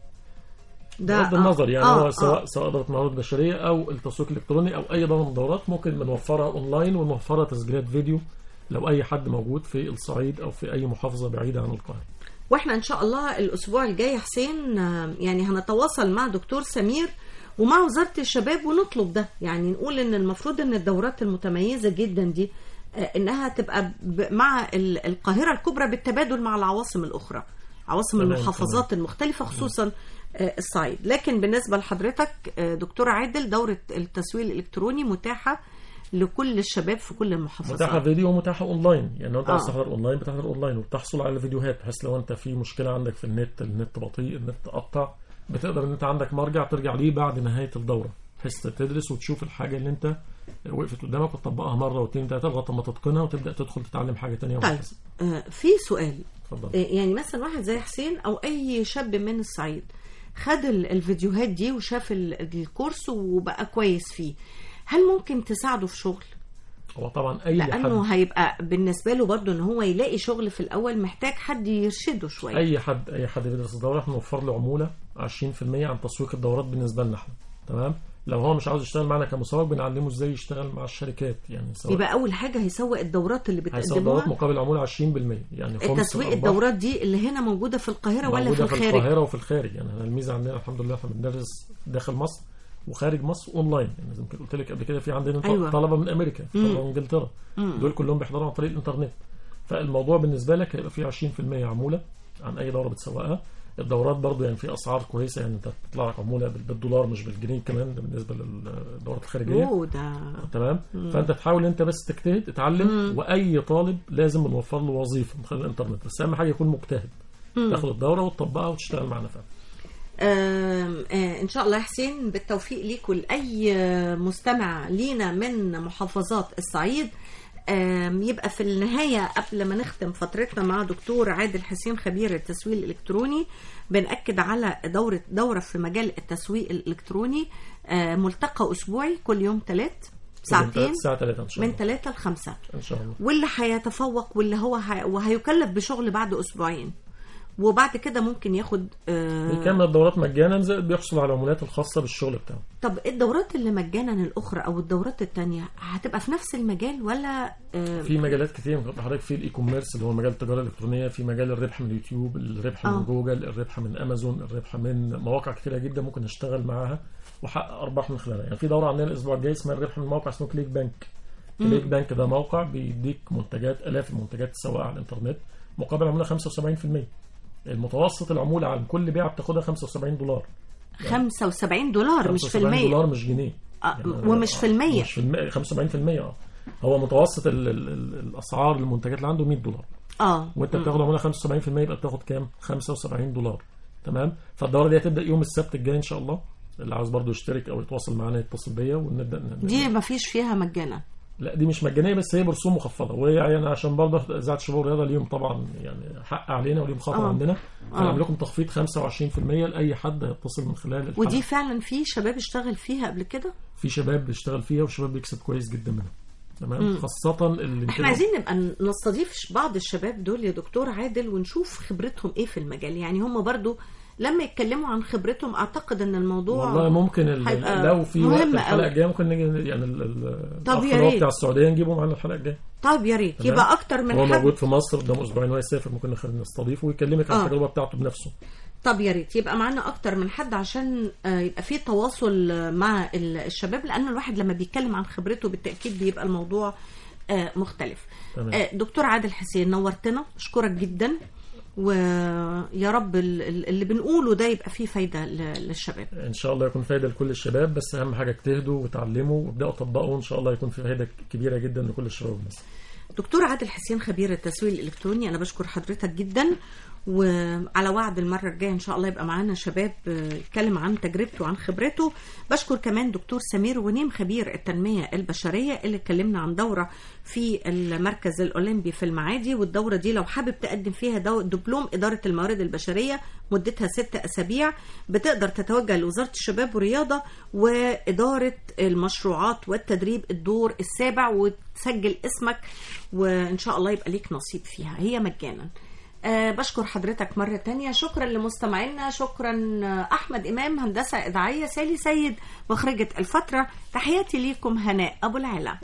بغض آه، النظر يعني آه، هو سواء آه. سواء اداره موارد بشريه او التسويق الالكتروني او اي دوره من الدورات ممكن بنوفرها اونلاين ونوفرها تسجيلات فيديو لو اي حد موجود في الصعيد او في اي محافظه بعيده عن القاهره واحنا ان شاء الله الاسبوع الجاي يا حسين آه، يعني هنتواصل مع دكتور سمير ومع وزاره الشباب ونطلب ده يعني نقول ان المفروض ان الدورات المتميزه جدا دي آه، انها تبقى ب- مع ال- القاهره الكبرى بالتبادل مع العواصم الاخرى عواصم تمام، المحافظات المختلفه خصوصا آه، الصعيد لكن بالنسبه لحضرتك آه، دكتور عادل دوره التسويق الالكتروني متاحه لكل الشباب في كل المحافظات متاحه فيديو ومتاحه اونلاين يعني لو انت عايز آه. تحضر اونلاين بتحضر اونلاين وبتحصل على فيديوهات بحيث لو انت في مشكله عندك في النت النت بطيء النت قطع بتقدر ان انت عندك مرجع ترجع ليه بعد نهايه الدوره بحيث تدرس وتشوف الحاجه اللي انت وقفت قدامك وتطبقها مره واثنين وثلاثه لغايه ما تتقنها وتبدا تدخل تتعلم حاجه ثانيه طيب آه، في سؤال اتفضل. آه، يعني مثلا واحد زي حسين او اي شاب من الصعيد خد ال- الفيديوهات دي وشاف ال- الكورس وبقى كويس فيه هل ممكن تساعده في شغل هو طبعا اي لانه حد هيبقى بالنسبه له برضه ان هو يلاقي شغل في الاول محتاج حد يرشده شويه اي حد اي حد بيدرس الدوره احنا نوفر له عموله 20% عن تسويق الدورات بالنسبه لنا احنا تمام لو هو مش عاوز يشتغل معنا كمسوق بنعلمه ازاي يشتغل مع الشركات يعني سواء يبقى اول حاجه هيسوق الدورات اللي هيسوق دورات بتقدموها مقابل عموله 20% يعني خمس التسويق الأرباح الدورات دي اللي هنا موجوده في القاهره ولا في موجودة في الخارج القاهره وفي الخارج يعني احنا الميزه عندنا الحمد لله احنا بندرس داخل مصر وخارج مصر اونلاين يعني زي ما كنت قلت لك قبل كده في عندنا أيوة. طلبه من امريكا في مم. طلبه من انجلترا مم. دول كلهم بيحضروا عن طريق الانترنت فالموضوع بالنسبه لك هيبقى فيه 20% عموله عن اي دوره بتسوقها الدورات برضو يعني في اسعار كويسه يعني انت بتطلع لك عموله بال- بالدولار مش بالجنيه كمان ده بالنسبه للدورات الخارجيه اوه ده تمام مم. فانت تحاول انت بس تجتهد تتعلم مم. واي واي طالب لازم بنوفر له وظيفه من خلال الانترنت بس اهم حاجه يكون مجتهد مم. تاخد الدوره وتطبقها وتشتغل معنا فعلا آم، آه، ان شاء الله يا حسين بالتوفيق ليك ولاي آه، مستمع لينا من محافظات الصعيد آم، يبقى في النهاية قبل ما نختم فترتنا مع دكتور عادل حسين خبير التسويق الإلكتروني بنأكد على دورة دورة في مجال التسويق الإلكتروني آه، ملتقى أسبوعي كل يوم ثلاث ساعتين الساعه 3 ان شاء من الله ثلاثة لخمسة ان شاء الله واللي هيتفوق واللي هو هي... وهيكلف بشغل بعد أسبوعين وبعد كده ممكن ياخد آه، بيكمل الدورات مجانا زائد بيحصل على العمولات الخاصه بالشغل بتاعه طب الدورات اللي مجانا الأخرى أو الدورات التانية هتبقى في نفس المجال ولا آه، في مجالات كتير ممكن حضرتك في الاي كوميرس اللي هو مجال التجاره الالكترونيه في مجال الربح من اليوتيوب الربح آه. من جوجل الربح من امازون الربح من مواقع كتيره جدا ممكن نشتغل معاها واحقق ارباح من خلالها يعني في دوره عندنا الاسبوع الجاي اسمها الربح من موقع اسمه كليك بانك كليك بانك ده موقع بيديك منتجات الاف المنتجات تسوقها على الانترنت مقابل عموله 75% المتوسط العموله على كل بيعه بتاخدها 75 دولار 75 دولار مش في 75 المية دولار مش جنيه آه، ومش في المية. مش في المية 75% اه هو متوسط ال ال ال الاسعار المنتجات اللي عنده 100 دولار اه وانت بتاخد عموله 75% يبقى بتاخد كام 75 دولار تمام فالدوره دي هتبدا يوم السبت الجاي ان شاء الله اللي عاوز برضه يشترك او يتواصل معانا يتصل بيا ونبدا ن- دي ما فيش فيها مجانا لا دي مش مجانيه بس هي برسوم مخفضه ويعني عشان برضه اذاعه شباب الرياضه اليوم طبعا يعني حق علينا وليهم خاطر آه. عندنا آه. هنعمل لكم تخفيض 25% لاي حد هيتصل من خلال الحلقة. ودي فعلا في شباب اشتغل فيها قبل كده في شباب بيشتغل فيها وشباب بيكسب كويس جدا منها تمام خاصه اللي احنا يمكن- عايزين نبقى نستضيف بعض الشباب دول يا دكتور عادل ونشوف خبرتهم ايه في المجال يعني هم برضو لما يتكلموا عن خبرتهم اعتقد ان الموضوع والله ممكن ال- هيبقى لو في وقت مهم الحلقه أوي. الجايه ممكن نيجي يعني ال- ال- طب الأخ يا اللي هو ريت. بتاع السعوديه نجيبه معانا الحلقه الجايه طيب يا ريت تمام؟ يبقى اكتر من هو حد موجود في مصر قدام اسبوعين وهيسافر ممكن نخ- نستضيفه ويكلمك عن آه. التجربه بتاعته بنفسه طب يا ريت يبقى معانا اكتر من حد عشان آه، يبقى في تواصل آه، مع ال- الشباب لان الواحد لما بيتكلم عن خبرته بالتاكيد بيبقى الموضوع آه، مختلف تمام. آه، دكتور عادل حسين نورتنا اشكرك جدا ويا رب ال- ال- اللي بنقوله ده يبقى فيه فايده ل- للشباب ان شاء الله يكون فايده لكل الشباب بس اهم حاجه اجتهدوا وتعلموا وابداوا طبقوا ان شاء الله يكون في فايده كبيره جدا لكل الشباب والناس دكتور عادل حسين خبير التسويق الالكتروني انا بشكر حضرتك جدا وعلى وعد المره الجايه ان شاء الله يبقى معانا شباب آه، يتكلم عن تجربته وعن خبرته بشكر كمان دكتور سمير ونيم خبير التنميه البشريه اللي اتكلمنا عن دوره في المركز الاولمبي في المعادي والدوره دي لو حابب تقدم فيها دو دبلوم اداره الموارد البشريه مدتها ست اسابيع بتقدر تتوجه لوزاره الشباب والرياضه واداره المشروعات والتدريب الدور السابع وتسجل اسمك وان شاء الله يبقى ليك نصيب فيها هي مجانا أه بشكر حضرتك مرة تانية شكرا لمستمعينا شكرا آه، أحمد إمام هندسة إذاعية سالي سيد مخرجة الفترة تحياتي ليكم هناء أبو العلا